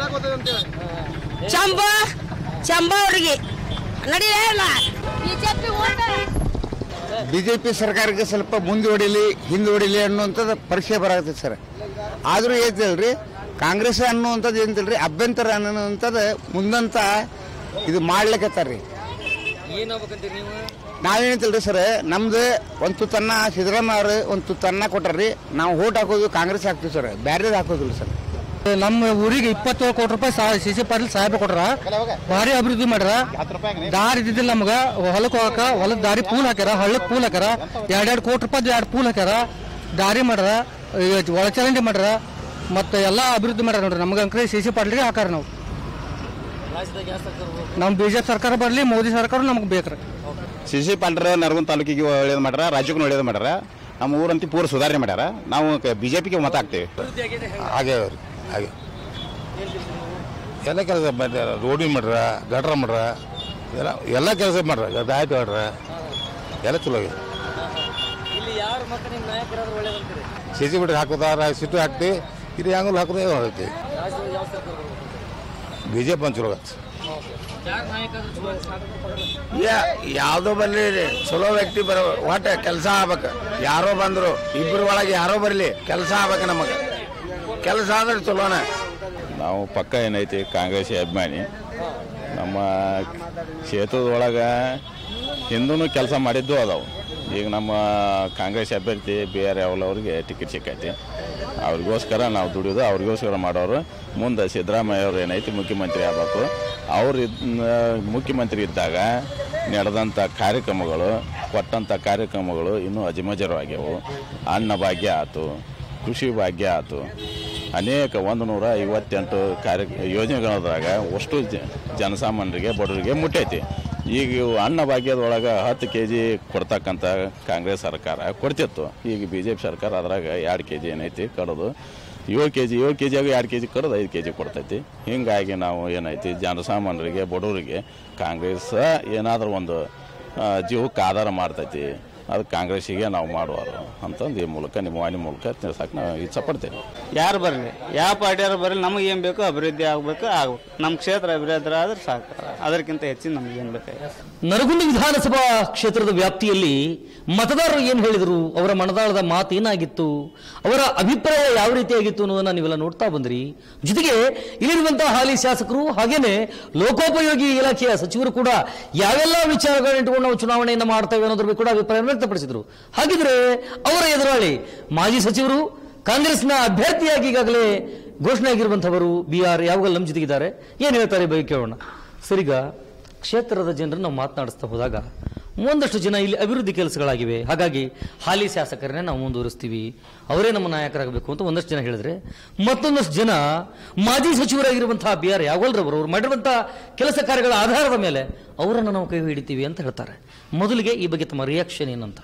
S8: ಚಂಬ ಚಂಬ ಅವ್ರಿಗೆ ನಡಿಯಲ್ಲ BJP vote
S11: B J P ಸರ್ಕಾರಕ್ಕೆ ಸ್ವಲ್ಪ ಮುಂದೆ ಹೊಡಿಲಿ ಹಿಂದೆ ಹೊಡಿಲಿ ಅನ್ನುವಂಥದ್ದು ಪರೀಕ್ಷೆ ಬರಾಕತ್ತೈತೆ ಸರ್ ಆದರೂ ಏನಿಲ್ರಿ ಕಾಂಗ್ರೆಸ್ ಅನ್ನುವಂಥದ್ದು ಏನಿಲ್ರಿ ಅಭ್ಯಂತರ ಅನ್ನುವಂಥದ್ದು ಮುಂದಂತ ಇದು ಮಾಡ್ಲಿಕ್ಕತ್ತಾರ್ರಿ
S1: ಏನಾಗ್ಬೇಕಂತೀರಿ ನೀವು
S11: ನಾವೇನಂತಿಲ್ರಿ ಸರ್ ನಮ್ದು ಒಂದು ತುತ್ತನ್ನ ಸಿದ್ದರಾಮಯ್ಯ ಅವರು ಒಂದು ತುತ್ತನ್ನ ಕೊಟ್ಟಾರ್ರಿ ನಾವು ಓಟ್ ಹಾಕೋದು ಕಾಂಗ್ರೆಸ್ ಹಾಕ್ತೀವಿ ಸರ್ ಬ್ಯಾರೇದು ಹಾಕೋದಿಲ್ಲ ಸರ್
S4: ನಮ್ಮ ಊರಿಗೆ ಇಪ್ಪತ್ತೇಳು ಕೋಟಿ ರೂಪಾಯಿ ಸಿ ಸಿ ಪಾಟೀಲ್ ಸಾಹೇಬ್ ಕೊಟ್ರ ಭಾರಿ ಅಭಿವೃದ್ಧಿ ಮಾಡ್ಯಾರ ದಾರಿ ಇದ್ದಿದ್ದಿಲ್ಲ ನಮಗ ಹೊಲಕ್ಕೆ ಹೋಗಕ ಹೊಲದ ದಾರಿ ಪೂಲ್ ಹಾಕ್ಯಾರ ಹಳ್ಳಕ್ ಪೂಲ್ ಹಾಕ್ಯಾರ ಎರಡೆರಡು ಕೋಟಿ ರೂಪಾಯಿ ಎರಡು ಪೂಲ್ ಹಾಕ್ಯಾರ ದಾರಿ ಮಾಡ್ಯಾರ ಈ ಒಳಚರಂಡಿ ಮಾಡ್ಯಾರ ಮತ್ತೆ ಎಲ್ಲಾ ಅಭಿವೃದ್ಧಿ ಮಾಡ್ಯಾರ ನೋಡ್ರಿ ನಮ್ಗೆ ಅಂಕ್ರೆ ಸಿ ಸಿ ಪಾಟೀಲ್ಗೆ ಹಾಕಾರ ನಾವು ನಮ್ಮ ಬಿಜೆಪಿ ಸರ್ಕಾರ ಬರಲಿ ಮೋದಿ ಸರ್ಕಾರ ನಮ್ಗೆ ಬೇಕ್ರಿ
S5: ಸಿ ಸಿ ಪಾಲ್ರ ನರಗುಂದ ತಾಲೂಕಿಗೆ ಒಳ್ಳೇದು ಮಾಡ್ಯಾರ ರಾಜ್ಯಕ್ಕೂ ಒಳ್ಳೇದು ಮಾಡ್ಯಾರ ನಮ್ಮ ಊರಂತಿ ಪೂರ ಸುಧಾರಣೆ ಮಾಡ್ಯಾರ ನಾವು ಬಿ ಜೆ ಪಿಗೆ ಮತ ಹಾಕ್ತೇವೆ
S11: ಹಾಗೆ ಹಾಗೆ ಎಲ್ಲ ಕೆಲಸ ಮಾಡ್ಯಾರ ರೋಡಿ ಮಾಡ್ರ ಗಟ್ರ ಮಾಡ್ರ ಎಲ್ಲ ಎಲ್ಲ ಕೆಲಸ ಮಾಡ್ರ ದಾಯ್ ಮಾಡ್ರ ಎಲ್ಲ ಚಲೋ ಆಗಿದೆ
S1: ಇಲ್ಲಿ ಯಾರು ಮತ್ತೆ ನಿಮ್ಮ ನಾಯಕರಾದ್ರು ಒಳ್ಳೇದಂತೀರಿ
S11: ಸಿ ಸಿ ಬಿಟ್ರೆ ಹಾಕೋದಾರ ಸಿಟ್ಟು ಹಾಕ್ತಿ ಇದು ಹೆಂಗಲ್ಲ ಹಾಕೋದೇ ಹೊರೈತಿ
S1: ರಾಜ್ಯದಲ್ಲಿ ಯಾವ ಸರ್ಕಾರ ಬರ್ಬೇಕು?
S11: ಬಿ ಜೆ ಪಿ ಒಂದು ಚಲೋ ಆಗತ್ತೆ
S1: ಯಾರ್ ನಾಯಕರು ಚಲೋ ಸಾಧನೆ
S11: ಯಾವುದೋ ಬರಲಿ ಚಲೋ ವ್ಯಕ್ತಿ ಬರೋ ಒಟ್ಟ ಕೆಲಸ ಆಗ್ಬೇಕು ಯಾರೋ ಬಂದ್ರು ಇಬ್ಬರ ಒಳಗೆ ಯಾರೋ ಬರಲಿ ಕೆಲಸ ಆಗ್ಬೇಕು ನಮಗೆ ಕೆಲಸ ಆದ್ರೆ ಚಲೋನ
S3: ನಾವು ಪಕ್ಕ ಏನೈತಿ ಕಾಂಗ್ರೆಸ್ ಅಭಿಮಾನಿ ನಮ್ಮ ಕ್ಷೇತ್ರದೊಳಗೆ ಹಿಂದೂ ಕೆಲಸ ಮಾಡಿದ್ದು ಅದಾವು ಈಗ ನಮ್ಮ ಕಾಂಗ್ರೆಸ್ ಅಭ್ಯರ್ಥಿ ಬಿ ಆರ್ ರಾಹುಲ್ ಅವ್ರಿಗೆ ಟಿಕೆಟ್ ಸಿಕ್ಕೈತಿ ಅವ್ರಿಗೋಸ್ಕರ ನಾವು ದುಡಿಯೋದು ಅವ್ರಿಗೋಸ್ಕರ ಮಾಡೋರು ಮುಂದೆ ಸಿದ್ದರಾಮಯ್ಯ ಅವ್ರು ಏನೈತಿ ಮುಖ್ಯಮಂತ್ರಿ ಆಗಬೇಕು ಅವ್ರು ಇದ್ ಮುಖ್ಯಮಂತ್ರಿ ಇದ್ದಾಗ ನಡೆದಂಥ ಕಾರ್ಯಕ್ರಮಗಳು ಕೊಟ್ಟಂಥ ಕಾರ್ಯಕ್ರಮಗಳು ಇನ್ನೂ ಅಜಮಜರವಾಗ್ಯವು ಅನ್ನ ಭಾಗ್ಯ ಆಯ್ತು ಕೃಷಿ ಭಾಗ್ಯ ಆಯ್ತು ಅನೇಕ ಒಂದು ನೂರ ಐವತ್ತೆಂಟು ಕಾರ್ಯ ಯೋಜನೆಗಳದ್ರಾಗ ಅಷ್ಟು ಜ ಜನಸಾಮಾನ್ಯರಿಗೆ ಬಡವರಿಗೆ ಮುಟ್ಟೈತಿ ಈಗ ಇವು ಅನ್ನ ಭಾಗ್ಯದೊಳಗೆ ಹತ್ತು ಕೆ ಜಿ ಕೊಡ್ತಕ್ಕಂಥ ಕಾಂಗ್ರೆಸ್ ಸರ್ಕಾರ ಕೊಡ್ತಿತ್ತು ಈಗ ಬಿ ಜೆ ಪಿ ಸರ್ಕಾರ ಅದ್ರಾಗ ಎರಡು ಕೆ ಜಿ ಏನೈತಿ ಕಡೋದು ಏಳು ಕೆ ಜಿ ಏಳು ಕೆ ಜಿಯಾಗ ಎರಡು ಕೆ ಜಿ ಕಡ್ದು ಐದು ಕೆ ಜಿ ಕೊಡ್ತೈತಿ ಹೀಗಾಗಿ ನಾವು ಏನೈತಿ ಜನಸಾಮಾನ್ಯರಿಗೆ ಬಡವರಿಗೆ ಕಾಂಗ್ರೆಸ್ ಏನಾದರೂ ಒಂದು ಆ, ಜೀವಕ್ಕೆ ಆಧಾರ ಮಾಡ್ತೈತಿ
S12: ಅದು ಕಾಂಗ್ರೆಸ್ಸಿಗೆ ನಾವು ಮಾಡುವರು ಅಂತಂದು ಈ ಮೂಲಕ ನಿಮ್ಮ ವಾಣಿ ಮೂಲಕ ತಿಳ್ಸಕ್ಕೆ ನಾವು ಇಚ್ಛೆ ಪಡ್ತೇನೆ
S13: ಯಾರು ಬರಲಿ ಯಾವ ಪಾರ್ಟಿಯಾರು ಬರಲಿ ನಮಗೆ ಏನು ಬೇಕು ಅಭಿವೃದ್ಧಿ ಆಗಬೇಕು ಆಗ್ಬೇಕು ನಮ್ಮ ಕ್ಷೇತ್ರ ಅಭಿವೃದ್ಧಿ ಆದ್ರೆ ಸಾಕು ಅದಕ್ಕಿಂತ ಹೆಚ್ಚಿನ ನಮ್ಗೆ ಏನು ಬೇಕಾಗಿಲ್ಲ
S1: ನರಗುಂದ ವಿಧಾನಸಭಾ ಕ್ಷೇತ್ರದ ವ್ಯಾಪ್ತಿಯಲ್ಲಿ ಮತದಾರರು ಏನು ಹೇಳಿದರು ಅವರ ಮನದಾಳದ ಮಾತು ಏನಾಗಿತ್ತು ಅವರ ಅಭಿಪ್ರಾಯ ಯಾವ ರೀತಿಯಾಗಿತ್ತು ಅನ್ನೋದನ್ನ ನೀವೆಲ್ಲ ನೋಡ್ತಾ ಬಂದ್ರಿ ಜೊತೆಗೆ ಇಲ್ಲಿರುವಂತಹ ಹಾಲಿ ಶಾಸಕರು ಹಾಗೇನೆ ಲೋಕೋಪಯೋಗಿ ಇಲಾಖೆಯ ಸಚಿವರು ಕೂಡ ಯಾವೆಲ್ಲ ವಿಚಾರಗಳನ್ನ ಇಟ್ಕೊಂಡು ನಾವು ಚುನಾವಣೆಯನ್ನು ಮಾಡ್ತೇವೆ ಅನ್ನೋದ್ರ ಬಗ್ಗೆ ಕೂಡ ಅಭಿಪ್ರಾಯ ವ್ಯಕ್ತಪಡಿಸಿದ್ರು ಹಾಗಿದ್ರೆ ಅವರ ಎದುರಾಳಿ ಮಾಜಿ ಸಚಿವರು ಕಾಂಗ್ರೆಸ್ನ ಅಭ್ಯರ್ಥಿಯಾಗಿ ಈಗಾಗಲೇ ಘೋಷಣೆ ಆಗಿರುವಂತವರು ಬಿ ಆರ್ ಯಾವಾಗ ನಮ್ಮ ಜೊತೆಗಿದ್ದಾರೆ ಏನು ಹೇಳ್ತಾರೆ ಈ ಬಗ್ಗೆ ಕೇಳೋಣ ಸರಿಗ ಕ್ಷೇತ್ರದ ಜನರನ್ನು ನಾವು ಮಾತನಾಡಿಸ್ತಾ ಹೋದಾಗ ಒಂದಷ್ಟು ಜನ ಇಲ್ಲಿ ಅಭಿವೃದ್ಧಿ ಕೆಲಸಗಳಾಗಿವೆ ಹಾಗಾಗಿ ಹಾಲಿ ಶಾಸಕರನ್ನೇ ನಾವು ಮುಂದುವರಿಸ್ತೀವಿ ಅವರೇ ನಮ್ಮ ನಾಯಕರಾಗಬೇಕು ಅಂತ ಒಂದಷ್ಟು ಜನ ಹೇಳಿದ್ರೆ ಮತ್ತೊಂದಷ್ಟು ಜನ ಮಾಜಿ ಸಚಿವರಾಗಿರುವಂತಹ ಬಿ ಆರ್ ಯಾಗೋಲ್ರವರು ಅವರು ಮಾಡಿರುವಂತಹ ಕೆಲಸ ಕಾರ್ಯಗಳ ಆಧಾರದ ಮೇಲೆ ಅವರನ್ನು ನಾವು ಕೈ ಹಿಡಿತೀವಿ ಅಂತ ಹೇಳ್ತಾರೆ ಮೊದಲಿಗೆ ಈ ಬಗ್ಗೆ ತಮ್ಮ ರಿಯಾಕ್ಷನ್ ಏನಂತ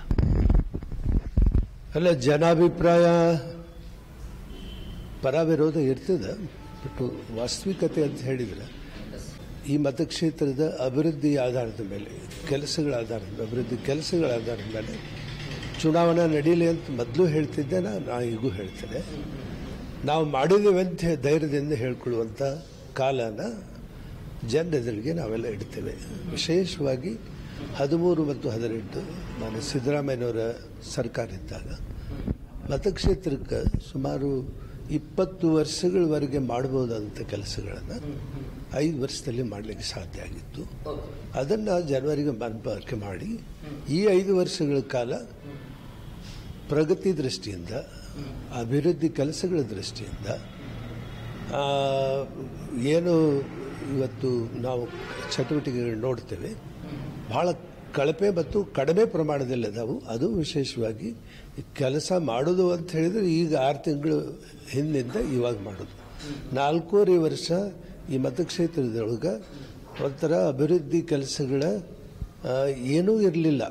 S14: ಅಲ್ಲ ಜನಾಭಿಪ್ರಾಯ ಪರ ವಿರೋಧ ಇರ್ತದೆ ಬಟ್ ವಾಸ್ತವಿಕತೆ ಅಂತ ಹೇಳಿದ್ರೆ ಈ ಮತಕ್ಷೇತ್ರದ ಅಭಿವೃದ್ಧಿ ಆಧಾರದ ಮೇಲೆ ಕೆಲಸಗಳ ಆಧಾರದ ಮೇಲೆ ಅಭಿವೃದ್ಧಿ ಕೆಲಸಗಳ ಆಧಾರದ ಮೇಲೆ ಚುನಾವಣಾ ನಡೀಲಿ ಅಂತ ಮೊದಲು ಹೇಳ್ತಿದ್ದೆ ನಾ ನಾ ಈಗೂ ಹೇಳ್ತೇನೆ ನಾವು ಮಾಡಿದ್ದೇವೆ ಅಂತ ಧೈರ್ಯದಿಂದ ಹೇಳ್ಕೊಳ್ಳುವಂಥ ಕಾಲನ ಜನರೆದುರಿಗೆ ನಾವೆಲ್ಲ ಇಡ್ತೇವೆ ವಿಶೇಷವಾಗಿ ಹದಿಮೂರು ಮತ್ತು ಹದಿನೆಂಟು ನಾನು ಸಿದ್ದರಾಮಯ್ಯನವರ ಸರ್ಕಾರ ಇದ್ದಾಗ ಮತಕ್ಷೇತ್ರಕ್ಕೆ ಸುಮಾರು ಇಪ್ಪತ್ತು ವರ್ಷಗಳವರೆಗೆ ಮಾಡಬಹುದಾದಂಥ ಕೆಲಸಗಳನ್ನು ಐದು ವರ್ಷದಲ್ಲಿ ಮಾಡಲಿಕ್ಕೆ ಸಾಧ್ಯ ಆಗಿತ್ತು ಅದನ್ನು ಜನವರಿಗೆ ಮನಪಾರಿಕೆ ಮಾಡಿ ಈ ಐದು ವರ್ಷಗಳ ಕಾಲ ಪ್ರಗತಿ ದೃಷ್ಟಿಯಿಂದ ಅಭಿವೃದ್ಧಿ ಕೆಲಸಗಳ ದೃಷ್ಟಿಯಿಂದ ಆ, ಏನು ಇವತ್ತು ನಾವು ಚಟುವಟಿಕೆಗಳು ನೋಡ್ತೇವೆ ಬಹಳ ಕಳಪೆ ಮತ್ತು ಕಡಿಮೆ ಪ್ರಮಾಣದಲ್ಲಿ ಅದಾವು ಅದು ವಿಶೇಷವಾಗಿ ಈ ಕೆಲಸ ಮಾಡೋದು ಅಂತ ಹೇಳಿದ್ರೆ ಈಗ ಆರು ತಿಂಗಳು ಹಿಂದಿಂದ ಇವಾಗ ಮಾಡೋದು ನಾಲ್ಕೂವರೆ ವರ್ಷ ಈ ಮತಕ್ಷೇತ್ರದೊಳಗೆ ಒಂಥರ ಅಭಿವೃದ್ಧಿ ಕೆಲಸಗಳ ಆ, ಏನೂ ಇರಲಿಲ್ಲ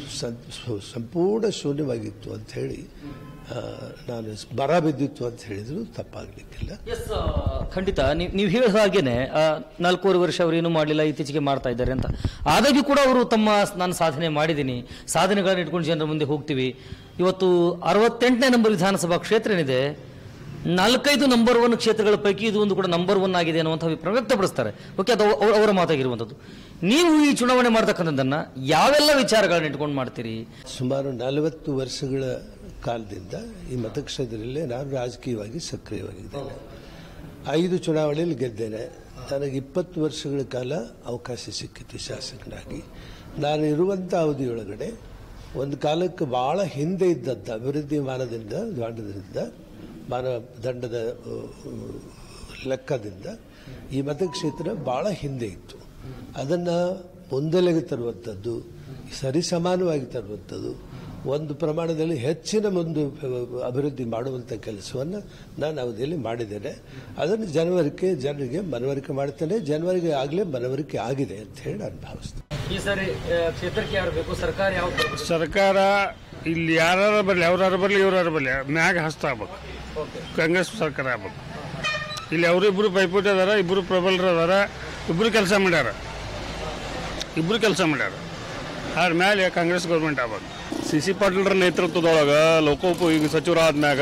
S14: ಸಂಪೂರ್ಣ ಶೂನ್ಯವಾಗಿತ್ತು ಅಂತ ಹೇಳಿ ಆ, ನಾನು ಬರ ಬಿದ್ದಿತ್ತು ಅಂತ ಹೇಳಿದ್ರು ತಪ್ಪಾಗಲಿಕ್ಕಿಲ್ಲ
S1: ಎಸ್ ಖಂಡಿತ ನೀವು ನೀವು ಹೇಳಿದ ಹಾಗೇನೆ ಆ, ನಾಲ್ಕೂವರೆ ವರ್ಷ ಅವರು ಏನು ಮಾಡಲಿಲ್ಲ ಇತ್ತೀಚೆಗೆ ಮಾಡ್ತಾ ಇದ್ದಾರೆ ಅಂತ ಆದಾಗ್ಯೂ ಕೂಡ ಅವರು ತಮ್ಮ ನಾನು ಸಾಧನೆ ಮಾಡಿದ್ದೀನಿ ಸಾಧನೆಗಳನ್ನ ಇಟ್ಕೊಂಡು ಜನರ ಮುಂದೆ ಹೋಗ್ತೀವಿ ಇವತ್ತು ಅರವತ್ತೆಂಟನೇ ನಂಬರ್ ವಿಧಾನಸಭಾ ಕ್ಷೇತ್ರ ಏನಿದೆ ನಾಲ್ಕೈದು ನಂಬರ್ ಒನ್ ಕ್ಷೇತ್ರಗಳ ಪೈಕಿ ಇದು ಒಂದು ಕೂಡ ನಂಬರ್ ಒನ್ ಆಗಿದೆ ಅನ್ನುವಂಥ ಅಭಿಪ್ರಾಯ ವ್ಯಕ್ತಪಡಿಸ್ತಾರೆ ಓಕೆ ಅದು ಅವ್ರ- ಅವರ ಮಾತಾಗಿರುವಂಥದ್ದು ನೀವು ಈ ಚುನಾವಣೆ ಮಾಡ್ತಕ್ಕಂಥದ್ದನ್ನ ಯಾವೆಲ್ಲ ವಿಚಾರಗಳನ್ನ ಇಟ್ಕೊಂಡು ಮಾಡ್ತೀರಿ
S14: ಸುಮಾರು ನಲವತ್ತು ವರ್ಷಗಳ ಕಾಲದಿಂದ ಈ ಮತಕ್ಷೇತ್ರದಲ್ಲೇ ನಾನು ರಾಜಕೀಯವಾಗಿ ಸಕ್ರಿಯವಾಗಿದ್ದೇನೆ ಐದು ಚುನಾವಣೆಯಲ್ಲಿ ಗೆದ್ದೇನೆ ನನಗೆ ಇಪ್ಪತ್ತು ವರ್ಷಗಳ ಕಾಲ ಅವಕಾಶ ಸಿಕ್ಕಿತ್ತು ಶಾಸಕನಾಗಿ ನಾನು ಇರುವಂಥ ಅವಧಿಯೊಳಗಡೆ ಒಂದು ಕಾಲಕ್ಕೆ ಭಾಳ ಹಿಂದೆ ಇದ್ದದ್ದು ಅಭಿವೃದ್ಧಿ ಮಾನದಿಂದ ದಾಂಡದಿಂದ ಮಾನವ ದಂಡದ ಆ, ಲೆಕ್ಕದಿಂದ ಈ ಮತಕ್ಷೇತ್ರ ಭಾಳ ಹಿಂದೆ ಇತ್ತು ಅದನ್ನು ಮುಂದೆಲೆಗೆ ತರುವಂಥದ್ದು ಸರಿಸಮಾನವಾಗಿ ತರುವಂಥದ್ದು ಒಂದು ಪ್ರಮಾಣದಲ್ಲಿ ಹೆಚ್ಚಿನ ಒಂದು ಅಭಿವೃದ್ಧಿ ಮಾಡುವಂಥ ಕೆಲಸವನ್ನು ನಾನು ಅವಧಿಯಲ್ಲಿ ಮಾಡಿದ್ದೇನೆ ಅದನ್ನು ಜನವರಿಕೆ ಜನರಿಗೆ ಮನವರಿಕೆ ಮಾಡ್ತೇನೆ ಜನವರಿಗೆ ಆಗಲೇ ಮನವರಿಕೆ ಆಗಿದೆ ಅಂತ ಹೇಳಿ ನಾನು ಭಾವಿಸ್ತೇನೆ
S1: ಈ ಸಾರಿ ಕ್ಷೇತ್ರಕ್ಕೆ ಯಾರು ಬೇಕು ಸರ್ಕಾರ ಯಾವ
S15: ಸರ್ಕಾರ ಇಲ್ಲಿ ಯಾರು ಬರಲಿ ಅವ್ರಾರು ಬರಲಿ ಇವ್ರಾರು ಬರಲಿ ಮ್ಯಾಗ ಹಸ್ತ ಆಗ್ಬೇಕು ಕಾಂಗ್ರೆಸ್ ಸರ್ಕಾರ ಆಗ್ಬೇಕು ಇಲ್ಲಿ ಅವರಿಬ್ಬರು ಪೈಪೋಟಿ ಅದಾರ ಇಬ್ಬರು ಪ್ರಬಲರು ಅದಾರ ಇಬ್ಬರು ಕೆಲಸ ಮಾಡ್ಯಾರ ಇಬ್ಬರು ಕೆಲಸ ಮಾಡ್ಯಾರ ಅದ್ರ ಮೇಲೆ ಕಾಂಗ್ರೆಸ್ ಗೌರ್ಮೆಂಟ್ ಆಗ್ಬೇಕು ಸಿ ಸಿ ಪಾಟೀಲ್ರ ನೇತೃತ್ವದೊಳಗೆ ಲೋಕೋಪಯೋಗಿ ಸಚಿವರಾದ್ಮ್ಯಾಗ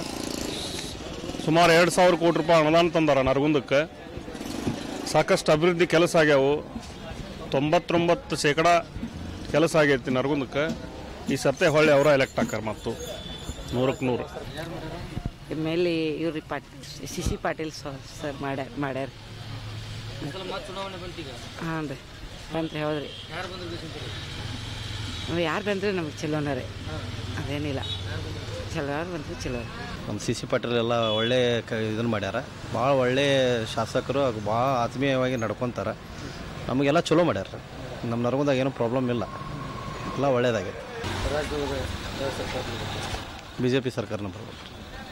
S15: ಸುಮಾರು ಎರಡು ಸಾವಿರ ಕೋಟಿ ರೂಪಾಯಿ ಅನುದಾನ ತಂದಾರ ನರಗುಂದಕ್ಕೆ ಸಾಕಷ್ಟು ಅಭಿವೃದ್ಧಿ ಕೆಲಸ ಆಗ್ಯಾವು ತೊಂಬತ್ತೊಂಬತ್ತು ಶೇಕಡ ಕೆಲಸ ಆಗೈತಿ ನರಗುಂದಕ್ಕೆ ಈ ಸರ್ತೆ ಹೊಳ್ಳಿ ಅವರ ಎಲೆಕ್ಟ್ ಹಾಕಾರ ಮತ್ತು ನೂರಕ್ಕೆ ನೂರು
S16: ಮೇಲೆ ಇವ್ರಿ Patil C C Patil sir ಮಾಡ್ಯಾರ ಮಾಡ್ಯಾರ
S1: ಚುನಾವಣೆ ಬಂತೀಗ
S16: ಹಾಂ ರೀ ಬಂತ್ರಿ ಹೌದ್ರಿ
S1: ಯಾರು ಬಂದ್ರು
S16: ಯಾರು ಬಂದ್ರೆ ನಮಗೆ ಚಲೋನ ರೀ ಅದೇನಿಲ್ಲ ಚಲೋ ಯಾರು ಬಂದ್ರು ಚಲೋ
S2: ನಮ್ಮ ಸಿ ಸಿ ಪಾಟೀಲ್ ಎಲ್ಲ ಒಳ್ಳೆ ಕ ಇದನ್ನು ಮಾಡ್ಯಾರ ಭಾಳ ಒಳ್ಳೆ ಶಾಸಕರು ಭಾಳ ಆತ್ಮೀಯವಾಗಿ ನಡ್ಕೊತಾರೆ ನಮಗೆಲ್ಲ ಚಲೋ ಮಾಡ್ಯಾರ ನಮ್ಮ ನರಗುಂದಾಗ ಏನೂ ಪ್ರಾಬ್ಲಮ್ ಇಲ್ಲ ಎಲ್ಲ ಒಳ್ಳೇದಾಗೈತೆ ಬಿ ಜೆ ಪಿ ಸರ್ಕಾರನ ಬರ್ಬೇಕು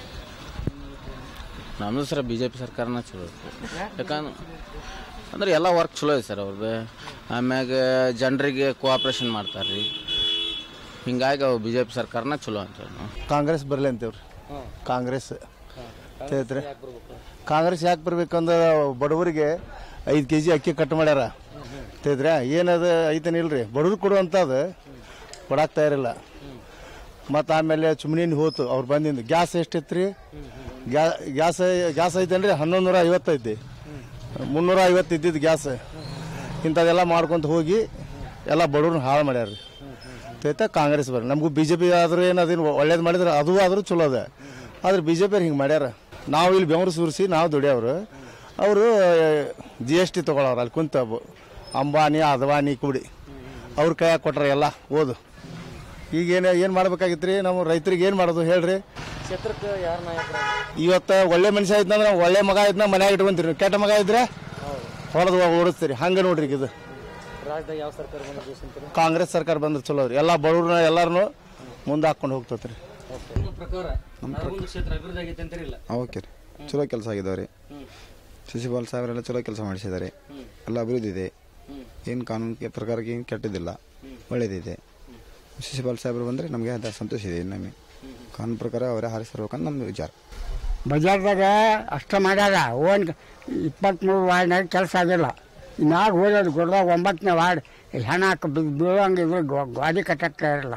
S10: ನಮ್ಮದು ಸರ್ ಬಿ ಜೆ ಪಿ ಸರ್ಕಾರನ ಚಲೋ ಐತಿ ಯಾಕಂದ್ರೆ ಅಂದ್ರೆ ಎಲ್ಲ ವರ್ಕ್ ಚಲೋ ಐತೆ ಸರ್ ಅವ್ರದ್ದು ಆಮ್ಯಾಗ ಜನರಿಗೆ ಕೋಆಪ್ರೇಷನ್ ಮಾಡ್ತಾರೆ ರೀ ಹಿಂಗಾಗಿ ಅವು ಬಿ ಜೆ ಪಿ ಸರ್ಕಾರನ ಚಲೋ ಅಂತ ನಾವು
S17: ಕಾಂಗ್ರೆಸ್ ಬರಲಿ ಅಂತೇವ್ರಿ ಕಾಂಗ್ರೆಸ್ ತಿಳಿತ್ರಿ ಕಾಂಗ್ರೆಸ್ ಯಾಕೆ ಬರ್ಬೇಕಂದ್ರೆ ಬಡವರಿಗೆ ಐದು ಕೆ ಜಿ ಅಕ್ಕಿ ಕಟ್ ಮಾಡ್ಯಾರ ತಿಳಿದ್ರೆ ಏನದು ಐತೇನಿಲ್ರಿ ಬಡವ್ರಿಗೆ ಕೊಡುವಂಥದ್ದು ಕೊಡಾಕ್ ತಯಾರಿಲ್ಲ ಮತ್ತು ಆಮೇಲೆ ಚುಮ್ನಿನ ಹೋತು ಅವ್ರು ಬಂದಿಂದ ಗ್ಯಾಸ್ ಎಷ್ಟಿತ್ತು ರೀ ಗ್ಯಾಸ್ ಗ್ಯಾಸ್ ಐತೇನ್ರಿ ಹನ್ನೊಂದು ನೂರ ಐವತ್ತೈತಿ ಮುನ್ನೂರ ಐವತ್ತು ಇದ್ದಿದ್ದು ಗ್ಯಾಸ್ ಇಂಥದ್ದೆಲ್ಲ ಮಾಡ್ಕೊಂತ ಹೋಗಿ ಎಲ್ಲ ಬಡವ್ರನ್ನ ಹಾಳು ಮಾಡ್ಯಾರ ರೀ ತೈತ ಕಾಂಗ್ರೆಸ್ ಬರ್ರಿ ನಮಗೂ ಬಿ ಜೆ ಪಿ ಆದ್ರೂ ಏನು ಅದೇನು ಒಳ್ಳೇದು ಮಾಡಿದ್ರೆ ಅದು ಆದರೂ ಚಲೋ ಅದ ಆದ್ರೆ ಬಿ ಜೆ ಪಿ ಹಿಂಗೆ ಮಾಡ್ಯಾರ ನಾವು ಇಲ್ಲಿ ಬೆವರು ಸುರಿಸಿ ನಾವು ದುಡಿಯವ್ರು ಅವರು ಜಿ ಎಸ್ ಟಿ ತೊಗೊಳವ್ರು ಅಲ್ಲಿ ಕುಂತ ಬ- ಅಂಬಾನಿ ಅದ್ವಾನಿ ಕುಡಿ ಅವ್ರ ಕೈಯಾಗ ಕೊಟ್ರ ಎಲ್ಲ ಓದು ಈಗ ಏನು ಏನು ಮಾಡ್ಬೇಕಾಗಿತ್ತು ರೀ ನಾವು ರೈತರಿಗೆ ಏನು ಮಾಡೋದು ಹೇಳ್ರಿ
S1: ಕ್ಷೇತ್ರಕ್ಕೆ ಯಾರು ನಾಯಕರ
S17: ಇವತ್ತು ಒಳ್ಳೆ ಮನುಷ್ಯ ಇದ್ನಂದ್ರೆ ಒಳ್ಳೆ ಮಗ ಇದ್ನ ಮನ್ಯಾಗ ಇಟ್ಕೊಂತೀರಿ ಕೆಟ್ಟ ಮಗ ಇದ್ರೆ ಹೊಡೆದು ಓಡಿಸ್ತೀರಿ ಹಂಗೆ ನೋಡ್ರಿ ಈಗ ಇದು
S1: ರಾಜ್ಯದಾಗ ಯಾವ ಸರ್ಕಾರ ಬಂದ ದಿವಸ ಅಂತೀರಿ
S17: ಕಾಂಗ್ರೆಸ್ ಸರ್ಕಾರ ಬಂದ್ರೆ ಚಲೋ ರೀ ಎಲ್ಲ ಬಡವ್ರನ್ನ ಎಲ್ಲಾರನು ಮುಂದೆ ಹಾಕೊಂಡು ಹೋಗ್ತತ್ರಿ
S1: ನಿಮ್ಮ ಪ್ರಕಾರ ನರಗುಂದ ಕ್ಷೇತ್ರ ಅಭಿವೃದ್ಧಿ ಆಗೈತೆ ಅಂತೀರಿಲ್ಲ
S18: ಓಕೆ ರೀ ಚಲೋ ಕೆಲಸ ಆಗಿದಾವೆ ರೀ ಶಶಿಪಾಲ್ ಸಾಹೇಬರೆಲ್ಲ ಚಲೋ ಕೆಲಸ ಮಾಡಿಸಿದ್ದಾರೆ ಎಲ್ಲ ಅಭಿವೃದ್ಧಿ ಇದೆ ಏನು ಕಾನೂನು ಪ್ರಕಾರಕ್ಕೆ ಏನು ಕೆಟ್ಟದಿಲ್ಲ ಒಳ್ಳೇದಿದೆ ಶಶಿಪಾಲ್ ಸಾಹೇಬರು ಬಂದರೆ ನಮಗೆ ಅದು ಸಂತೋಷ ಇದೆ ನಮಗೆ ಕಾನೂನು ಪ್ರಕಾರ ಅವರೇ ಹಾರಿಸಿರ್ಬೇಕಂತ ನಮ್ಮ ವಿಚಾರ
S19: ಬಜಾರ್ದಾಗ ಅಷ್ಟ ಮಾಡ್ಯಾರ ಓನ್ ಇಪ್ಪತ್ತ್ಮೂರು ವಾರ್ಡ್ನಾಗ ಕೆಲಸ ಆಗಿಲ್ಲ ಮ್ಯಾಗ ಹೋಗೋದು ಗುಡ್ದಾಗ ಒಂಬತ್ತನೇ ವಾರ್ಡ್ ಹೆಣ ಹಾಕಿ ಬೀಳಂಗಿದ್ರೆ ಗಾಡಿ ಕಟ್ಟಕ್ಕೆ ಇರಲ್ಲ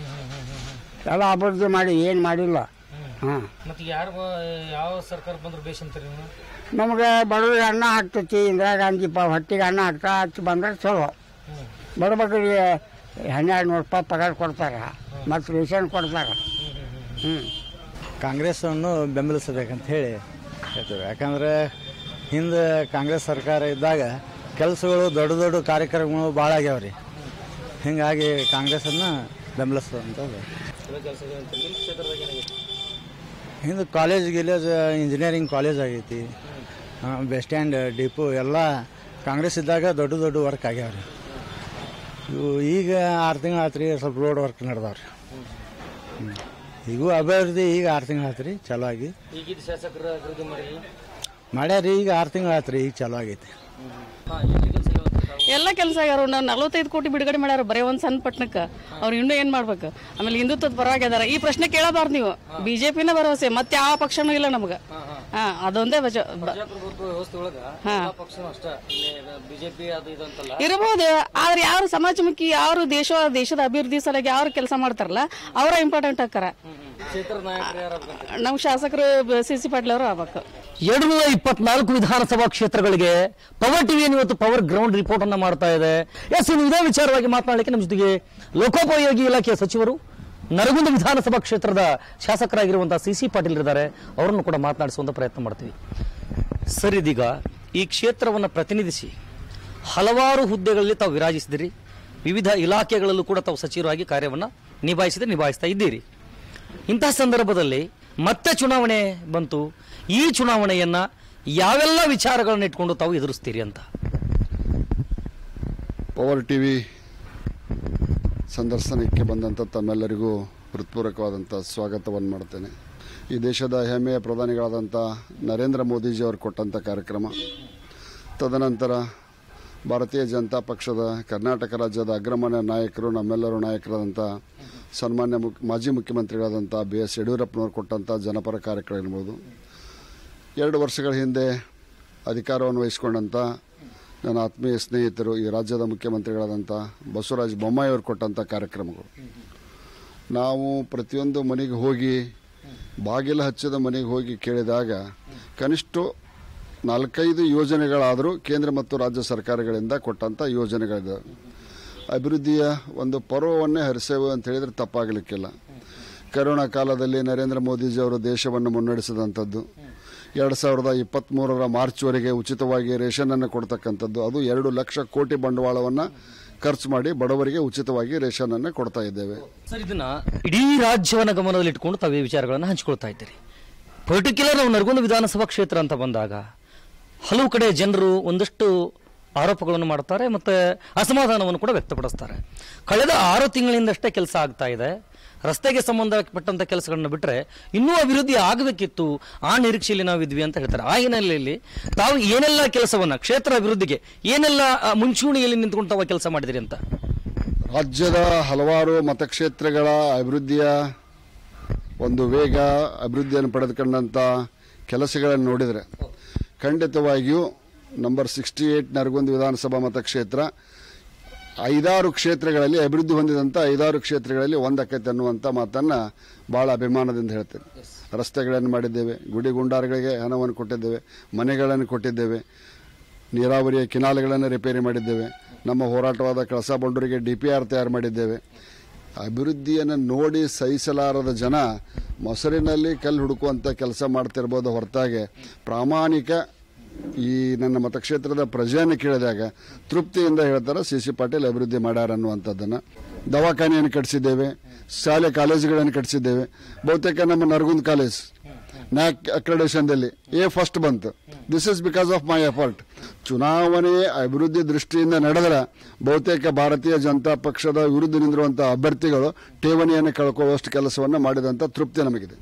S19: ಎಲ್ಲ ಅಭಿವೃದ್ಧಿ ಮಾಡಿ ಏನು ಮಾಡಿಲ್ಲ ಹಾಂ
S1: ಮತ್ತೆ ಯಾರು ಯಾವ ಸರ್ಕಾರ ಬಂದ್ರೆ ಬೇಷ್ ಅಂತೀರಿ ನೀವು
S19: ನಮಗೆ ಬಡವರಿಗೆ ಅನ್ನ ಹಾಕ್ತೈತಿ ಇಂದಿರಾ ಗಾಂಧಿ ಪ ಹೊಟ್ಟಿಗೆ ಅನ್ನ ಹಾಕ್ತಾ ಹಚ್ಚಿ ಬಂದ್ರೆ ಚಲೋ ಬಡಬಗ್ಗರಿಗೆ ಹನ್ನೆರಡು ನೂರು ರೂಪಾಯಿ ಪಗಾರ ಕೊಡ್ತಾರೆ ಮತ್ತು ರೇಷನ್ ಕೊಡ್ತಾರೆ ಹ್ಞೂ
S20: ಕಾಂಗ್ರೆಸ್ ಅನ್ನು ಬೆಂಬಲಿಸಬೇಕಂತ ಹೇಳಿ ಹೇಳ್ತೇವೆ ಯಾಕಂದ್ರೆ ಹಿಂದೆ ಕಾಂಗ್ರೆಸ್ ಸರ್ಕಾರ ಇದ್ದಾಗ ಕೆಲಸಗಳು ದೊಡ್ಡ ದೊಡ್ಡ ಕಾರ್ಯಕ್ರಮಗಳು ಭಾಳ ಆಗ್ಯಾವ ರೀ ಹೀಗಾಗಿ ಕಾಂಗ್ರೆಸ್ಸನ್ನು ಬೆಂಬಲಿಸ್ತದಂತ
S1: ಚಲೋ ಕೆಲಸ ಇದೆ ಅಂತ ನಿಮ್ಮ ಕ್ಷೇತ್ರದಾಗ ಏನಾಗೈತೆ
S20: ಹಿಂದೆ ಕಾಲೇಜ್ ಗಿಲೇಜ್ ಇಂಜಿನಿಯರಿಂಗ್ ಕಾಲೇಜ್ ಆಗೈತಿ ಬಸ್ ಸ್ಟ್ಯಾಂಡ್ ಡಿಪೋ ಎಲ್ಲ ಕಾಂಗ್ರೆಸ್ ಇದ್ದಾಗ ದೊಡ್ಡ ದೊಡ್ಡ ವರ್ಕ್ ಆಗ್ಯಾವ ರೀ ಇವು ಈಗ ಆರು ತಿಂಗಳು ಆತು ರೀ ಸ್ವಲ್ಪ ರೋಡ್ ವರ್ಕ್ ನಡೆದಾವ್ರಿ ಹ್ಞೂ ಈಗೂ ಅಭಿವೃದ್ಧಿ ಈಗ ಆರು ತಿಂಗಳು ಆತು ರೀ ಚಲೋ ಆಗಿ
S1: ಈಗಿದ್ದ ಶಾಸಕರು ಅಭಿವೃದ್ಧಿ ಮಾಡಿಲ್ಲ
S20: ಮಾಡ್ಯಾರ ಈಗ ಆರು ತಿಂಗಳು ಆತು ರೀ ಈಗ ಚಲೋ ಆಗೈತಿ
S21: ಎಲ್ಲ ಕೆಲಸ ಆಗ್ಯಾರ ನಾವು ನಲವತ್ತೈದು ಕೋಟಿ ಬಿಡುಗಡೆ ಮಾಡ್ಯಾರ ಬರೀ ಒಂದು ಸಣ್ಣ ಪಟ್ಟಣಕ್ಕೆ ಅವ್ರು ಇನ್ನೂ ಏನು ಮಾಡ್ಬೇಕು ಆಮೇಲೆ ಹಿಂದುತ್ವದ ಪರವಾಗಿ ಅದಾರ ಈ ಪ್ರಶ್ನೆ ಕೇಳಬಾರ್ದು ನೀವು ಬಿಜೆಪಿನ ಭರವಸೆ ಮತ್ತೆ ಯಾವ ಪಕ್ಷನೂ ಇಲ್ಲ ನಮ್ಗೆ ಹಾ ಅದೊಂದೇ ಬಜ ಬ-
S1: ಪ್ರಜಾಪ್ರಭುತ್ವ ವ್ಯವಸ್ಥೆ ಒಳಗ
S21: ಹಾ.
S1: ಎಲ್ಲಾ ಪಕ್ಷನೂ ಅಷ್ಟ ಬಿಜೆಪಿ ಅದು ಇದು ಅಂತಲ್ಲ
S21: ಇರ್ಬೋದು ಆದ್ರೆ ಯಾರು ಸಮಾಜಮುಖಿ ಯಾರು ದೇಶ ದೇಶದ ಅಭಿವೃದ್ಧಿ ಸಲುವಾಗಿ ಯಾರು ಕೆಲಸ ಮಾಡ್ತಾರಲ್ಲ ಅವರ ಇಂಪಾರ್ಟೆಂಟ್ ಆಕಾರ
S1: ಕ್ಷೇತ್ರದ ನಾಯಕರು ಯಾರು
S21: ನಮ್ಮ ಶಾಸಕರು ಸಿ ಸಿ ಪಾಟೀಲ್ ಅವರು ಆಗ್ಬೇಕು
S1: ಎರಡು ನೂರ ಇಪ್ಪತ್ನಾಲ್ಕು ವಿಧಾನಸಭಾ ಕ್ಷೇತ್ರಗಳಿಗೆ ಪವರ್ ಟಿವಿ ಇವತ್ತು ಪವರ್ ಗ್ರೌಂಡ್ ರಿಪೋರ್ಟ್ ಅನ್ನ ಮಾಡ್ತಾ ಇದೆ ಎಸ್ ಇನ್ನು ಇದೇ ವಿಚಾರವಾಗಿ ಮಾತನಾಡಲಿಕ್ಕೆ ನಮ್ಮ ಜೊತೆಗೆ ಲೋಕೋಪಯೋಗಿ ಇಲಾಖೆಯ ಸಚಿವರು ನರಗುಂದ ವಿಧಾನಸಭಾ ಕ್ಷೇತ್ರದ ಶಾಸಕರಾಗಿರುವಂತಹ ಸಿ ಸಿ ಪಾಟೀಲ್ ಇದ್ದಾರೆ ಅವರನ್ನು ಕೂಡ ಮಾತನಾಡಿಸುವಂತ ಪ್ರಯತ್ನ ಮಾಡ್ತೀವಿ ಸರ್ ಇದೀಗ ಈ ಕ್ಷೇತ್ರವನ್ನು ಪ್ರತಿನಿಧಿಸಿ ಹಲವಾರು ಹುದ್ದೆಗಳಲ್ಲಿ ತಾವು ವಿರಾಜಿಸಿದಿರಿ ವಿವಿಧ ಇಲಾಖೆಗಳಲ್ಲೂ ಕೂಡ ತಾವು ಸಚಿವರಾಗಿ ಕಾರ್ಯವನ್ನು ನಿಭಾಯಿಸಿದ್ರೆ ನಿಭಾಯಿಸ್ತಾ ಇದ್ದೀರಿ ಇಂತಹ ಸಂದರ್ಭದಲ್ಲಿ ಮತ್ತೆ ಚುನಾವಣೆ ಬಂತು ಈ ಚುನಾವಣೆಯನ್ನ ಯಾವೆಲ್ಲ ವಿಚಾರಗಳನ್ನ ಇಟ್ಕೊಂಡು ತಾವು ಎದುರಿಸ್ತೀರಿ ಅಂತ
S22: ಪವರ್ ಟಿ ವಿ ಸಂದರ್ಶನಕ್ಕೆ ಬಂದಂಥ ತಮ್ಮೆಲ್ಲರಿಗೂ ಹೃತ್ಪೂರ್ವಕವಾದಂಥ ಸ್ವಾಗತವನ್ನು ಮಾಡ್ತೇನೆ ಈ ದೇಶದ ಹೆಮ್ಮೆಯ ಪ್ರಧಾನಿಗಳಾದಂಥ ನರೇಂದ್ರ ಮೋದಿಜಿಯವರು ಕೊಟ್ಟಂಥ ಕಾರ್ಯಕ್ರಮ ತದನಂತರ ಭಾರತೀಯ ಜನತಾ ಪಕ್ಷದ ಕರ್ನಾಟಕ ರಾಜ್ಯದ ಅಗ್ರಮಾನ್ಯ ನಾಯಕರು ನಮ್ಮೆಲ್ಲರೂ ನಾಯಕರಾದಂಥ ಸನ್ಮಾನ್ಯ ಮುಖ್ ಮಾಜಿ ಮುಖ್ಯಮಂತ್ರಿಗಳಾದಂಥ ಬಿ ಎಸ್ ಯಡಿಯೂರಪ್ಪನವರು ಕೊಟ್ಟಂಥ ಜನಪರ ಕಾರ್ಯಕ್ರಮ ಇರ್ಬೋದು ಎರಡು ವರ್ಷಗಳ ಹಿಂದೆ ಅಧಿಕಾರವನ್ನು ವಹಿಸಿಕೊಂಡಂಥ ನನ್ನ ಆತ್ಮೀಯ ಸ್ನೇಹಿತರು ಈ ರಾಜ್ಯದ ಮುಖ್ಯಮಂತ್ರಿಗಳಾದಂಥ ಬಸವರಾಜ ಬೊಮ್ಮಾಯಿ ಅವರು ಕೊಟ್ಟಂಥ ಕಾರ್ಯಕ್ರಮಗಳು ನಾವು ಪ್ರತಿಯೊಂದು ಮನೆಗೆ ಹೋಗಿ ಬಾಗಿಲು ಹಚ್ಚಿದ ಮನೆಗೆ ಹೋಗಿ ಕೇಳಿದಾಗ ಕನಿಷ್ಠ ನಾಲ್ಕೈದು ಯೋಜನೆಗಳಾದರೂ ಕೇಂದ್ರ ಮತ್ತು ರಾಜ್ಯ ಸರ್ಕಾರಗಳಿಂದ ಕೊಟ್ಟಂಥ ಯೋಜನೆಗಳಿದೆ ಅಭಿವೃದ್ಧಿಯ ಒಂದು ಪರ್ವವನ್ನೇ ಹರಿಸೇವೆ ಅಂತ ಹೇಳಿದ್ರೆ ತಪ್ಪಾಗಲಿಕ್ಕಿಲ್ಲ ಕರೋನಾ ಕಾಲದಲ್ಲಿ ನರೇಂದ್ರ ಮೋದಿಜಿಯವರು ದೇಶವನ್ನು ಮುನ್ನಡೆಸಿದಂಥದ್ದು ಎರಡು ಸಾವಿರದ ಇಪ್ಪತ್ತ್ಮೂರರ ಮಾರ್ಚ್ವರೆಗೆ ಉಚಿತವಾಗಿ ರೇಷನನ್ನು ಕೊಡ್ತಕ್ಕಂಥದ್ದು ಅದು ಎರಡು ಲಕ್ಷ ಕೋಟಿ ಬಂಡವಾಳವನ್ನು ಖರ್ಚು ಮಾಡಿ ಬಡವರಿಗೆ ಉಚಿತವಾಗಿ ರೇಷನನ್ನು ಕೊಡ್ತಾ ಇದ್ದೇವೆ
S1: ಸರ್ ಇದನ್ನ ಇಡೀ ರಾಜ್ಯವನ್ನ ಗಮನದಲ್ಲಿಟ್ಕೊಂಡು ತಾವೇ ವಿಚಾರಗಳನ್ನು ಹಂಚಿಕೊಳ್ತಾ ಇದ್ದೀರಿ ಪರ್ಟಿಕ್ಯುಲರ್ ನಾವು ನರಗುಂದ ವಿಧಾನಸಭಾ ಕ್ಷೇತ್ರ ಅಂತ ಬಂದಾಗ ಹಲವು ಕಡೆ ಜನರು ಒಂದಷ್ಟು ಆರೋಪಗಳನ್ನು ಮಾಡ್ತಾರೆ ಮತ್ತೆ ಅಸಮಾಧಾನವನ್ನು ಕೂಡ ವ್ಯಕ್ತಪಡಿಸ್ತಾರೆ ಕಳೆದ ಆರು ತಿಂಗಳಿಂದಷ್ಟೇ ಕೆಲಸ ಆಗ್ತಾ ಇದೆ ರಸ್ತೆಗೆ ಸಂಬಂಧಪಟ್ಟಂತ ಕೆಲಸಗಳನ್ನ ಬಿಟ್ಟರೆ ಇನ್ನೂ ಅಭಿವೃದ್ಧಿ ಆಗಬೇಕಿತ್ತು ಆ ನಿರೀಕ್ಷೆಯಲ್ಲಿ ನಾವು ಇದ್ವಿ ಅಂತ ಹೇಳ್ತಾರೆ ಆ ಹಿನ್ನೆಲೆಯಲ್ಲಿ ತಾವು ಏನೆಲ್ಲ ಕೆಲಸವನ್ನ ಕ್ಷೇತ್ರ ಅಭಿವೃದ್ಧಿಗೆ ಏನೆಲ್ಲ ಆ, ಮುಂಚೂಣಿಯಲ್ಲಿ ನಿಂತ್ಕೊಂಡು ತಾವು ಕೆಲಸ ಮಾಡಿದಿರಿ ಅಂತ
S22: ರಾಜ್ಯದ ಹಲವಾರು ಮತಕ್ಷೇತ್ರಗಳ ಅಭಿವೃದ್ಧಿಯ ಒಂದು ವೇಗ ಅಭಿವೃದ್ಧಿಯನ್ನು ಪಡೆದುಕೊಂಡಂಥ ಕೆಲಸಗಳನ್ನು ನೋಡಿದರೆ ಖಂಡಿತವಾಗಿಯೂ ನಂಬರ್ ಸಿಕ್ಸ್ಟಿ ಏಟ್ ನರಗುಂದ ವಿಧಾನಸಭಾ ಮತಕ್ಷೇತ್ರ ಐದಾರು ಕ್ಷೇತ್ರಗಳಲ್ಲಿ ಅಭಿವೃದ್ಧಿ ಹೊಂದಿದಂಥ ಐದಾರು ಕ್ಷೇತ್ರಗಳಲ್ಲಿ ಒಂದಾಕೈತೆ ಅನ್ನುವಂಥ ಮಾತನ್ನು ಭಾಳ ಅಭಿಮಾನದಿಂದ ಹೇಳ್ತೇನೆ ರಸ್ತೆಗಳನ್ನು ಮಾಡಿದ್ದೇವೆ ಗುಡಿ ಗುಂಡಾರಗಳಿಗೆ ಹಣವನ್ನು ಕೊಟ್ಟಿದ್ದೇವೆ ಮನೆಗಳನ್ನು ಕೊಟ್ಟಿದ್ದೇವೆ ನೀರಾವರಿಯ ಕಿನಾಲೆಗಳನ್ನು ರಿಪೇರಿ ಮಾಡಿದ್ದೇವೆ ನಮ್ಮ ಹೋರಾಟವಾದ ಕಳಸಾ ಬಂಡೂರಿಗೆ ಡಿ ಪಿ ಆರ್ ತಯಾರು ಮಾಡಿದ್ದೇವೆ ಅಭಿವೃದ್ಧಿಯನ್ನು ನೋಡಿ ಸಹಿಸಲಾರದ ಜನ ಮೊಸರಿನಲ್ಲಿ ಕಲ್ಲು ಹುಡುಕುವಂಥ ಕೆಲಸ ಮಾಡ್ತಿರ್ಬೋದು ಹೊರತಾಗಿ ಪ್ರಾಮಾಣಿಕ ಈ ನನ್ನ ಮತಕ್ಷೇತ್ರದ ಪ್ರಜೆಯನ್ನು ಕೇಳಿದಾಗ ತೃಪ್ತಿಯಿಂದ ಹೇಳ್ತಾರೆ ಸಿ ಸಿ ಪಾಟೀಲ್ ಅಭಿವೃದ್ಧಿ ಮಾಡ್ಯಾರ ಅನ್ನುವಂಥದ್ದನ್ನು ದವಾಖಾನೆಯನ್ನು ಕಟ್ಟಿಸಿದ್ದೇವೆ ಶಾಲೆ ಕಾಲೇಜುಗಳನ್ನು ಕಟ್ಟಿಸಿದ್ದೇವೆ ಬಹುತೇಕ ನಮ್ಮ ನರಗುಂದ್ ಕಾಲೇಜ್ ನ್ಯಾಕ್ ಅಕ್ರೆಡೇಷನ್ದಲ್ಲಿ ಎ ಫಸ್ಟ್ ಬಂತು this is because of my effort ಚುನಾವಣೆ ಅಭಿವೃದ್ಧಿ ದೃಷ್ಟಿಯಿಂದ ನಡೆದರೆ ಬಹುತೇಕ ಭಾರತೀಯ ಜನತಾ ಪಕ್ಷದ ವಿರುದ್ಧ ನಿಂದಿರುವಂತಹ ಅಭ್ಯರ್ಥಿಗಳು ಠೇವಣಿಯನ್ನು ಕಳ್ಕೊಳ್ಳುವಷ್ಟು ಕೆಲಸವನ್ನು ಮಾಡಿದಂಥ ತೃಪ್ತಿ ನಮಗಿದೆ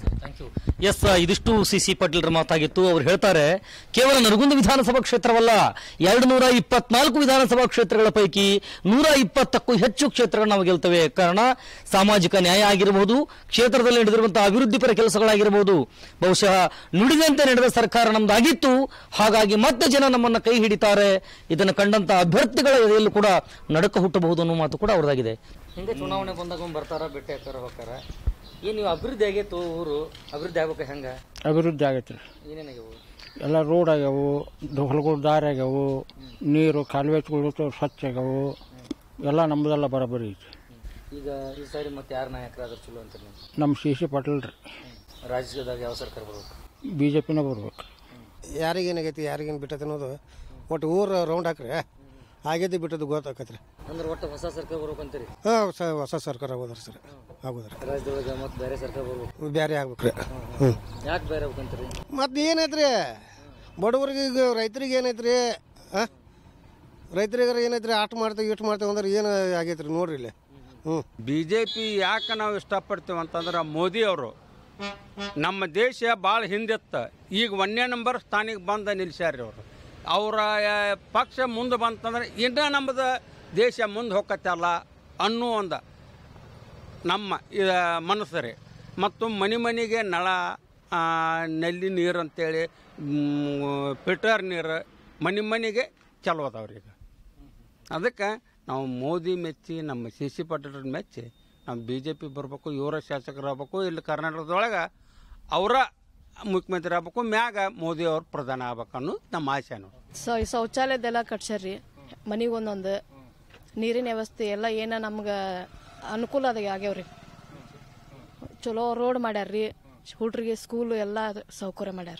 S1: ಎಸ್ ಇದಿಷ್ಟು ಸಿ ಸಿ ಪಾಟೀಲ್ರ ಮಾತಾಗಿತ್ತು ಅವ್ರು ಹೇಳ್ತಾರೆ ಕೇವಲ ನರಗುಂದ ವಿಧಾನಸಭಾ ಕ್ಷೇತ್ರವಲ್ಲ ಎರಡು ನೂರ ಇಪ್ಪತ್ನಾಲ್ಕು ವಿಧಾನಸಭಾ ಕ್ಷೇತ್ರಗಳ ಪೈಕಿ ನೂರ ಇಪ್ಪತ್ತಕ್ಕೂ ಹೆಚ್ಚು ಕ್ಷೇತ್ರಗಳು ನಾವು ಗೆಲ್ತವೆ ಕಾರಣ ಸಾಮಾಜಿಕ ನ್ಯಾಯ ಆಗಿರಬಹುದು ಕ್ಷೇತ್ರದಲ್ಲಿ ನಡೆದಿರುವಂತಹ ಅಭಿವೃದ್ಧಿಪರ ಕೆಲಸಗಳಾಗಿರಬಹುದು ಬಹುಶಃ ನುಡಿದಂತೆ ನಡೆದ ಸರ್ಕಾರ ನಮ್ದಾಗಿತ್ತು ಹಾಗಾಗಿ ಮತ್ತೆ ಜನ ನಮ್ಮನ್ನ ಕೈ ಹಿಡಿತಾರೆ ಇದನ್ನು ಕಂಡಂತ ಅಭ್ಯರ್ಥಿಗಳ ಎದೆಯಲ್ಲೂ ಕೂಡ ನಡಕ ಹುಟ್ಟಬಹುದು ಅನ್ನೋ ಮಾತು ಕೂಡ ಅವ್ರದಾಗಿದೆ ಹಿಂಗೆ ಚುನಾವಣೆ ಬಂದಾಗ ಬರ್ತಾರ ಭೇಟಿ ಹಾಕಾರ ಹೋಗಾರ ಏನ್ ನೀವು ಅಭಿವೃದ್ಧಿ ಆಗೈತು ಊರು ಅಭಿವೃದ್ಧಿ ಆಗ್ಬೇಕು ಹೆಂಗ
S19: ಅಭಿವೃದ್ಧಿ ಆಗೈತೆ ರೀ
S1: ಏನೇನಾಗ್ಯವು
S19: ಎಲ್ಲ ರೋಡ್ ಆಗ್ಯಾವು ದ- ಹೊಲಗಳು ದಾರಿ ಆಗ್ಯಾವು ನೀರು ಕಾಲುವೆಗಳು ಸ್ವಚ್ಛ ಆಗ್ಯಾವು ಎಲ್ಲ ನಮ್ಮದೆಲ್ಲ ಬರೋಬ್ಬರಿ ಐತಿ
S1: ಈಗ ಈ ಸಾರಿ ಮತ್ತೆ ಯಾರ ನಾಯಕರಾದ್ರೆ ಚಲೋ ಅಂತ ನೀವು
S19: ನಮ್ಮ ಸಿ ಸಿ ಪಾಟೀಲ್ ರೀ
S1: ರಾಜ್ಯದಾಗ ಯಾವ ಸರ್ಕಾರ ಬರ್ಬೇಕು
S19: ಬಿ ಜೆ ಪಿನ ಬರ್ಬೇಕು
S6: ಯಾರಿಗೇನಾಗೈತಿ ಯಾರಿಗೇನು ಬಿಟ್ಟೈತೆ ಅನ್ನೋದು ಒಟ್ಟು ಊರು ರೌಂಡ್ ಹಾಕ್ರಿ ಆಗೈತಿ ಬಿಟ್ಟದ್ದು ಗೊತ್ತಾಕತ್ರಿ
S1: ಅಂದ್ರೆ ಒಟ್ಟು ಹೊಸ ಸರ್ಕಾರ ಬರ್ಬೇಕು ಅಂತೀರಿ
S6: ಹಾಂ ಹೊಸ ಹೊಸ ಸರ್ಕಾರ ಆಗೋದ್ರಿ ಸರ್ ಆಗೋದ್ರಿ
S1: ರಾಜ್ಯದೊಳಗೆ ಮತ್ತೆ ಬೇರೆ ಸರ್ಕಾರ ಬರ್ಬೇಕು
S6: ಬೇರೆ ಆಗ್ಬೇಕ್ರಿ ಹ್ಞೂ
S1: ಯಾಕೆ ಬೇರೆ ಆಗ್ಬೇಕಂತೀರಿ
S6: ಮತ್ತೆ ಏನೈತ್ರಿ ಬಡವರಿಗೆ ಈಗ ರೈತರಿಗೆ ಏನೈತ್ರಿ ಹಾಂ ರೈತರಿಗಾರ ಏನೈತ್ರಿ ಆಟ ಮಾಡ್ತೇವೆ ಇಟ್ಟು ಮಾಡ್ತೇವೆ ಅಂದ್ರೆ ಏನು ಆಗೈತ್ರಿ ನೋಡ್ರಿ ಇಲ್ಲಿ ಹ್ಞೂ
S7: ಬಿ ಜೆ ಪಿ ಯಾಕೆ ನಾವು ಇಷ್ಟಪಡ್ತೀವಿ ಅಂತಂದ್ರೆ ಮೋದಿ ಅವರು ನಮ್ಮ ದೇಶ ಭಾಳ ಹಿಂದೆತ್ತ ಈಗ ಒಂದನೇ ನಂಬರ್ ಸ್ಥಾನಿಗೆ ಬಂದ ನಿಲ್ಸ್ಯಾರ್ರಿ ಅವರು ಅವರ ಪಕ್ಷ ಮುಂದೆ ಬಂತಂದ್ರೆ ಇನ್ನೂ ನಮ್ಮದು ದೇಶ ಮುಂದೆ ಹೋಗತ್ತಲ್ಲ ಅನ್ನೋ ಒಂದು ನಮ್ಮ ಇದ ಮನಸ್ಸು ರೀ ಮತ್ತು ಮನೆ ಮನೆಗೆ ನಳ ಆ, ನಲ್ಲಿ ನೀರು ಅಂತೇಳಿ ಫಿಲ್ಟರ್ ನೀರು ಮನೆ ಮನೆಗೆ ಚಲೋ ಅದಾವ್ರಿ ಈಗ ಅದಕ್ಕೆ ನಾವು ಮೋದಿ ಮೆಚ್ಚಿ ನಮ್ಮ ಸಿ ಸಿ ಪಾಟೀಲ್ ಮೆಚ್ಚಿ ನಮ್ಮ ಬಿ ಜೆ ಪಿ ಬರಬೇಕು ಇವರ ಶಾಸಕರು ಆಗ್ಬೇಕು ಇಲ್ಲಿ ಕರ್ನಾಟಕದೊಳಗೆ ಅವರ ಮುಖ್ಯಮಂತ್ರಿ ಆಗ್ಬೇಕು ಮ್ಯಾಗ ಮೋದಿ ಅವ್ರು ಪ್ರಧಾನ ಆಗ್ಬೇಕು ಅನ್ನೋದು ನಮ್ಮ ಆಸೆ ನೋಡಿ
S23: ಸೊ ಈ ಶೌಚಾಲಯದೆಲ್ಲ ಕಟ್ಸ್ಯಾರ್ರಿ ಮನೆಗೆ ಒಂದೊಂದು ನೀರಿನ ವ್ಯವಸ್ಥೆ ಎಲ್ಲ ಏನ ನಮ್ಗೆ ಅನುಕೂಲ ಅದ ಆಗ್ಯಾವ್ರಿ ಚಲೋ ರೋಡ್ ಮಾಡ್ಯಾರ್ರಿ ಹುಡ್ರಿಗೆ ಸ್ಕೂಲು ಎಲ್ಲ ಸೌಕರ್ಯ ಮಾಡ್ಯಾರ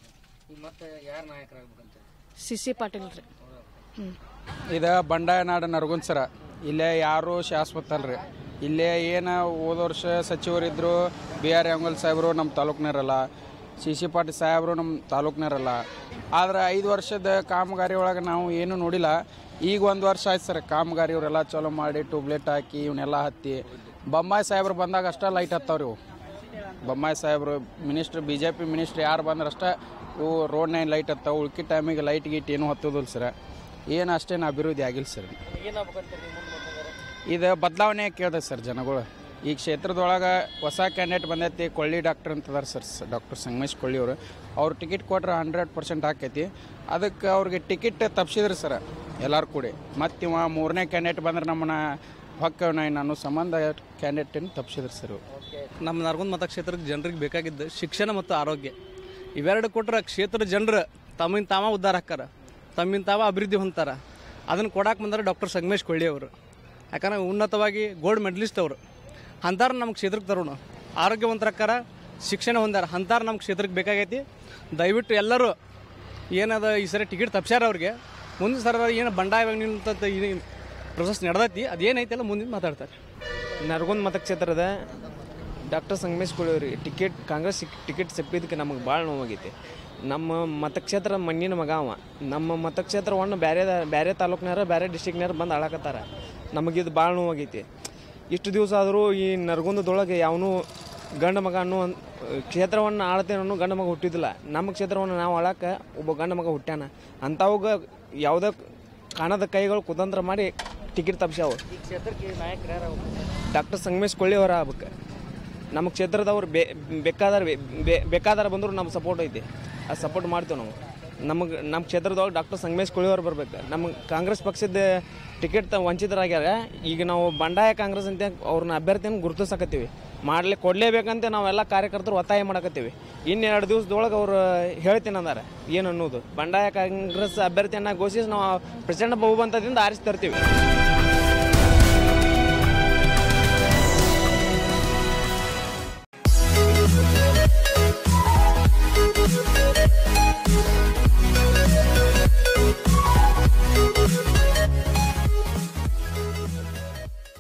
S1: ಮತ್ತೆ ಯಾರ ನಾಯಕರಾಗ್ಬೇಕಂತ
S23: ಸಿ ಸಿ ಪಾಟೀಲ್ ರೀ ಹ್ಞೂ
S24: ಇದು ಬಂಡಾಯ ನಾಡು ನರಗುಂದ್ ಸರ ಇಲ್ಲೇ ಯಾರು ಶಾಶ್ವತ ಅಲ್ರಿ ಇಲ್ಲೇ ಏನು ಹೋದ ವರ್ಷ ಸಚಿವರಿದ್ರು ಬಿ ಆರ್ ಅಂಗಲ್ ಸಾಹೇಬರು ನಮ್ಮ ತಾಲೂಕ್ನರಲ್ಲ ಸಿ ಸಿ ಪಾಟೀಲ್ ಸಾಹೇಬರು ನಮ್ಮ ತಾಲೂಕ್ನರಲ್ಲ ಆದ್ರೆ ಐದು ವರ್ಷದ ಕಾಮಗಾರಿ ಒಳಗೆ ನಾವು ಏನು ನೋಡಿಲ್ಲ ಈಗ ಒಂದು ವರ್ಷ ಆಯ್ತು ಸರ್ ಕಾಮಗಾರಿ ಇವರೆಲ್ಲ ಚಲೋ ಮಾಡಿ ಟ್ಯೂಬ್ಲೈಟ್ ಹಾಕಿ ಇವನ್ನೆಲ್ಲ ಹತ್ತಿ ಬೊಮ್ಮಾಯಿ ಸಾಹೇಬ್ರು ಬಂದಾಗ ಅಷ್ಟೇ ಲೈಟ್ ಹತ್ತವ್ರಿ ಇವು ಬೊಮ್ಮಾಯಿ ಸಾಹೇಬ್ರು minister B J P minister ಯಾರು ಬಂದ್ರೆ ಅಷ್ಟೇ ಇವು ರೋಡ್ನಾಗ ಲೈಟ್ ಹತ್ತಾವ ಉಳ್ಕಿ ಟೈಮಿಗೆ ಲೈಟ್ ಗೀಟ್ ಏನೂ ಹತ್ತೋದಿಲ್ಲ ಸರ್ ಏನು ಅಷ್ಟೇನು ಅಭಿವೃದ್ಧಿ ಆಗಿಲ್ಲ ಸರ್
S1: ಏನಾಗ್ಬೇಕಂತೀರಿ ಮುಂದೆ ಬಂದಾಗ
S24: ಇದು ಬದಲಾವಣೆ ಕೇಳ್ದೆ ಸರ್ ಜನಗಳು ಈ ಕ್ಷೇತ್ರದೊಳಗೆ ಹೊಸ ಕ್ಯಾಂಡಿಡೇಟ್ ಬಂದೈತಿ ಕೊಳ್ಳಿ ಡಾಕ್ಟರ್ ಅಂತದಾರ ಸರ್ ಡಾಕ್ಟರ್ ಸಂಗಮೇಶ್ ಕೊಳ್ಳಿ ಅವರು ಅವ್ರು ಟಿಕೆಟ್ ಕೊಟ್ರೆ ಹಂಡ್ರೆಡ್ ಪರ್ಸೆಂಟ್ ಆಕೈತಿ ಅದಕ್ಕೆ ಅವ್ರಿಗೆ ಟಿಕೆಟ್ ತಪ್ಸಿದ್ರಿ ಸರ್ ಎಲ್ಲರೂ ಕೂಡಿ ಮತ್ತು ಇವ ಮೂರನೇ ಕ್ಯಾಂಡಿಡೇಟ್ ಬಂದ್ರೆ ನಮ್ಮನ್ನ ಹೊಕ್ಕವನ ಅನ್ನೋ ಸಂಬಂಧ ಕ್ಯಾಂಡಿಡೇಟನ್ನು ತಪ್ಸಿದ್ರಿ ಸರ್ ಇವ್ರು.
S25: ನಮ್ಮ ನರಗುಂದ ಮತಕ್ಷೇತ್ರಕ್ಕೆ ಜನರಿಗೆ ಬೇಕಾಗಿದ್ದು ಶಿಕ್ಷಣ ಮತ್ತು ಆರೋಗ್ಯ ಇವೆರಡು ಕೊಟ್ರೆ ಕ್ಷೇತ್ರದ ಜನರು ತಮ್ಮಿಂದ ತಾವ ಉದ್ಧಾರ ಹಾಕಾರ ತಮ್ಮಿಂದ ತಾವ ಅಭಿವೃದ್ಧಿ ಹೊಂತಾರ ಅದನ್ನು ಕೊಡಕ್ಕೆ ಬಂದಾರೆ ಡಾಕ್ಟರ್ ಸಂಗಮೇಶ್ ಕೊಳ್ಳಿ ಅವರು ಯಾಕಂದ್ರೆ ಉನ್ನತವಾಗಿ ಗೋಲ್ಡ್ ಮೆಡಲಿಸ್ಟ್ ಅವರು ಅಂತಾರ ನಮ್ಮ ಕ್ಷೇತ್ರಕ್ಕೆ ತರೋಣ ಆರೋಗ್ಯವಂತರಕ್ಕಾರ ಶಿಕ್ಷಣ ಹೊಂದಾರ ಅಂತಾರ ನಮ್ಮ ಕ್ಷೇತ್ರಕ್ಕೆ ಬೇಕಾಗೈತಿ ದಯವಿಟ್ಟು ಎಲ್ಲರೂ ಏನದ ಈ ಸರಿ ಟಿಕೆಟ್ ತಪ್ಸ್ಯಾರ ಅವ್ರಿಗೆ ಮುಂದಿನ ಸರ ಏನು ಬಂಡಾಯ ನಿಂತ ಪ್ರೊಸೆಸ್ ನಡೆದೈತಿ ಅದೇನೈತಿ ಎಲ್ಲ ಮುಂದಿನ ಮಾತಾಡ್ತಾರೆ
S26: ನರಗುಂದ್ ಮತಕ್ಷೇತ್ರದ ಡಾಕ್ಟರ್ ಸಂಗಮೇಶ್ ಕುಳಿಯವ್ರಿಗೆ ಟಿಕೆಟ್ ಕಾಂಗ್ರೆಸ್ ಟಿಕೆಟ್ ಸಿಕ್ಕಿದ್ದಕ್ಕೆ ನಮಗೆ ಭಾಳ ನೋವಾಗೈತಿ ನಮ್ಮ ಮತಕ್ಷೇತ್ರ ಮಣ್ಣಿನ ಮಗ ಅವ ನಮ್ಮ ಮತಕ್ಷೇತ್ರವನ್ನು ಬೇರೆ ಬೇರೆ ತಾಲೂಕಿನಾರ ಬೇರೆ ಡಿಸ್ಟಿಕ್ನಾರ ಬಂದು ಆಳಕತ್ತಾರ ನಮಗಿದು ಭಾಳ ನೋವಾಗೈತಿ ಇಷ್ಟು ದಿವಸ ಆದರೂ ಈ ನರಗುಂದದೊಳಗೆ ಯಾವನೂ ಗಂಡ ಮಗ ಅನ್ನೋ ಒಂದ್- ಕ್ಷೇತ್ರವನ್ನು ಆಳ್ತೇನೆ ಅನ್ನೋ ಗಂಡ ಮಗ ಹುಟ್ಟಿದಿಲ್ಲ ನಮ್ಮ ಕ್ಷೇತ್ರವನ್ನು ನಾವು ಆಳಕ್ಕೆ ಒಬ್ಬ ಗಂಡ ಮಗ ಹುಟ್ಟ್ಯಾನ ಅಂಥವಾಗ ಯಾವುದೇ ಕಾಣದ ಕೈಗಳು ಕುತಂತ್ರ ಮಾಡಿ ಟಿಕೆಟ್ ತಪ್ಸ್ಯಾವ
S1: ಈ ಕ್ಷೇತ್ರಕ್ಕೆ ನಾಯಕರು ಯಾರು
S26: ಡಾಕ್ಟರ್ ಸಂಗಮೇಶ್ ಕೊಳ್ಳಿ ಅವರ ಆಗ್ಬೇಕು ನಮ್ಮ ಕ್ಷೇತ್ರದವ್ರು ಬೇ ಬೇಕಾದ್ರೆ ಬೇಕಾದ್ರೆ ಬಂದರೂ ನಮ್ಮ ಸಪೋರ್ಟ್ ಐತಿ ಅದು ಸಪೋರ್ಟ್ ಮಾಡ್ತೇವೆ ನಾವು ನಮಗೆ ನಮ್ಮ ಕ್ಷೇತ್ರದೊಳಗೆ ಡಾಕ್ಟರ್ ಸಂಗಮೇಶ್ ಕೊಳ್ಳಿ ಅವ್ರು ಬರ್ಬೇಕು ನಮ್ಮ ಕಾಂಗ್ರೆಸ್ ಪಕ್ಷದ ಟಿಕೆಟ್ ತ ವಂಚಿತರಾಗ್ಯಾರ ಈಗ ನಾವು ಬಂಡಾಯ ಕಾಂಗ್ರೆಸ್ ಅಂತ ಅವ್ರನ್ನ ಅಭ್ಯರ್ಥಿಯನ್ನು ಗುರುತಿಸಕತ್ತೀವಿ ಮಾಡ್ಲಿ ಕೊಡಲೇಬೇಕಂತ ನಾವೆಲ್ಲ ಕಾರ್ಯಕರ್ತರು ಒತ್ತಾಯ ಮಾಡಕತ್ತೀವಿ ಇನ್ನೆರಡು ದಿವಸದೊಳಗೆ ಅವ್ರು ಹೇಳ್ತೀನಿ ಅಂದಾರೆ ಏನು ಅನ್ನೋದು ಬಂಡಾಯ ಕಾಂಗ್ರೆಸ್ ಅಭ್ಯರ್ಥಿಯನ್ನು ಘೋಷಿಸಿ ನಾವು ಪ್ರಚಂಡ ಬಹುಮತದಿಂದ ಆರಿಸಿ ತರ್ತೀವಿ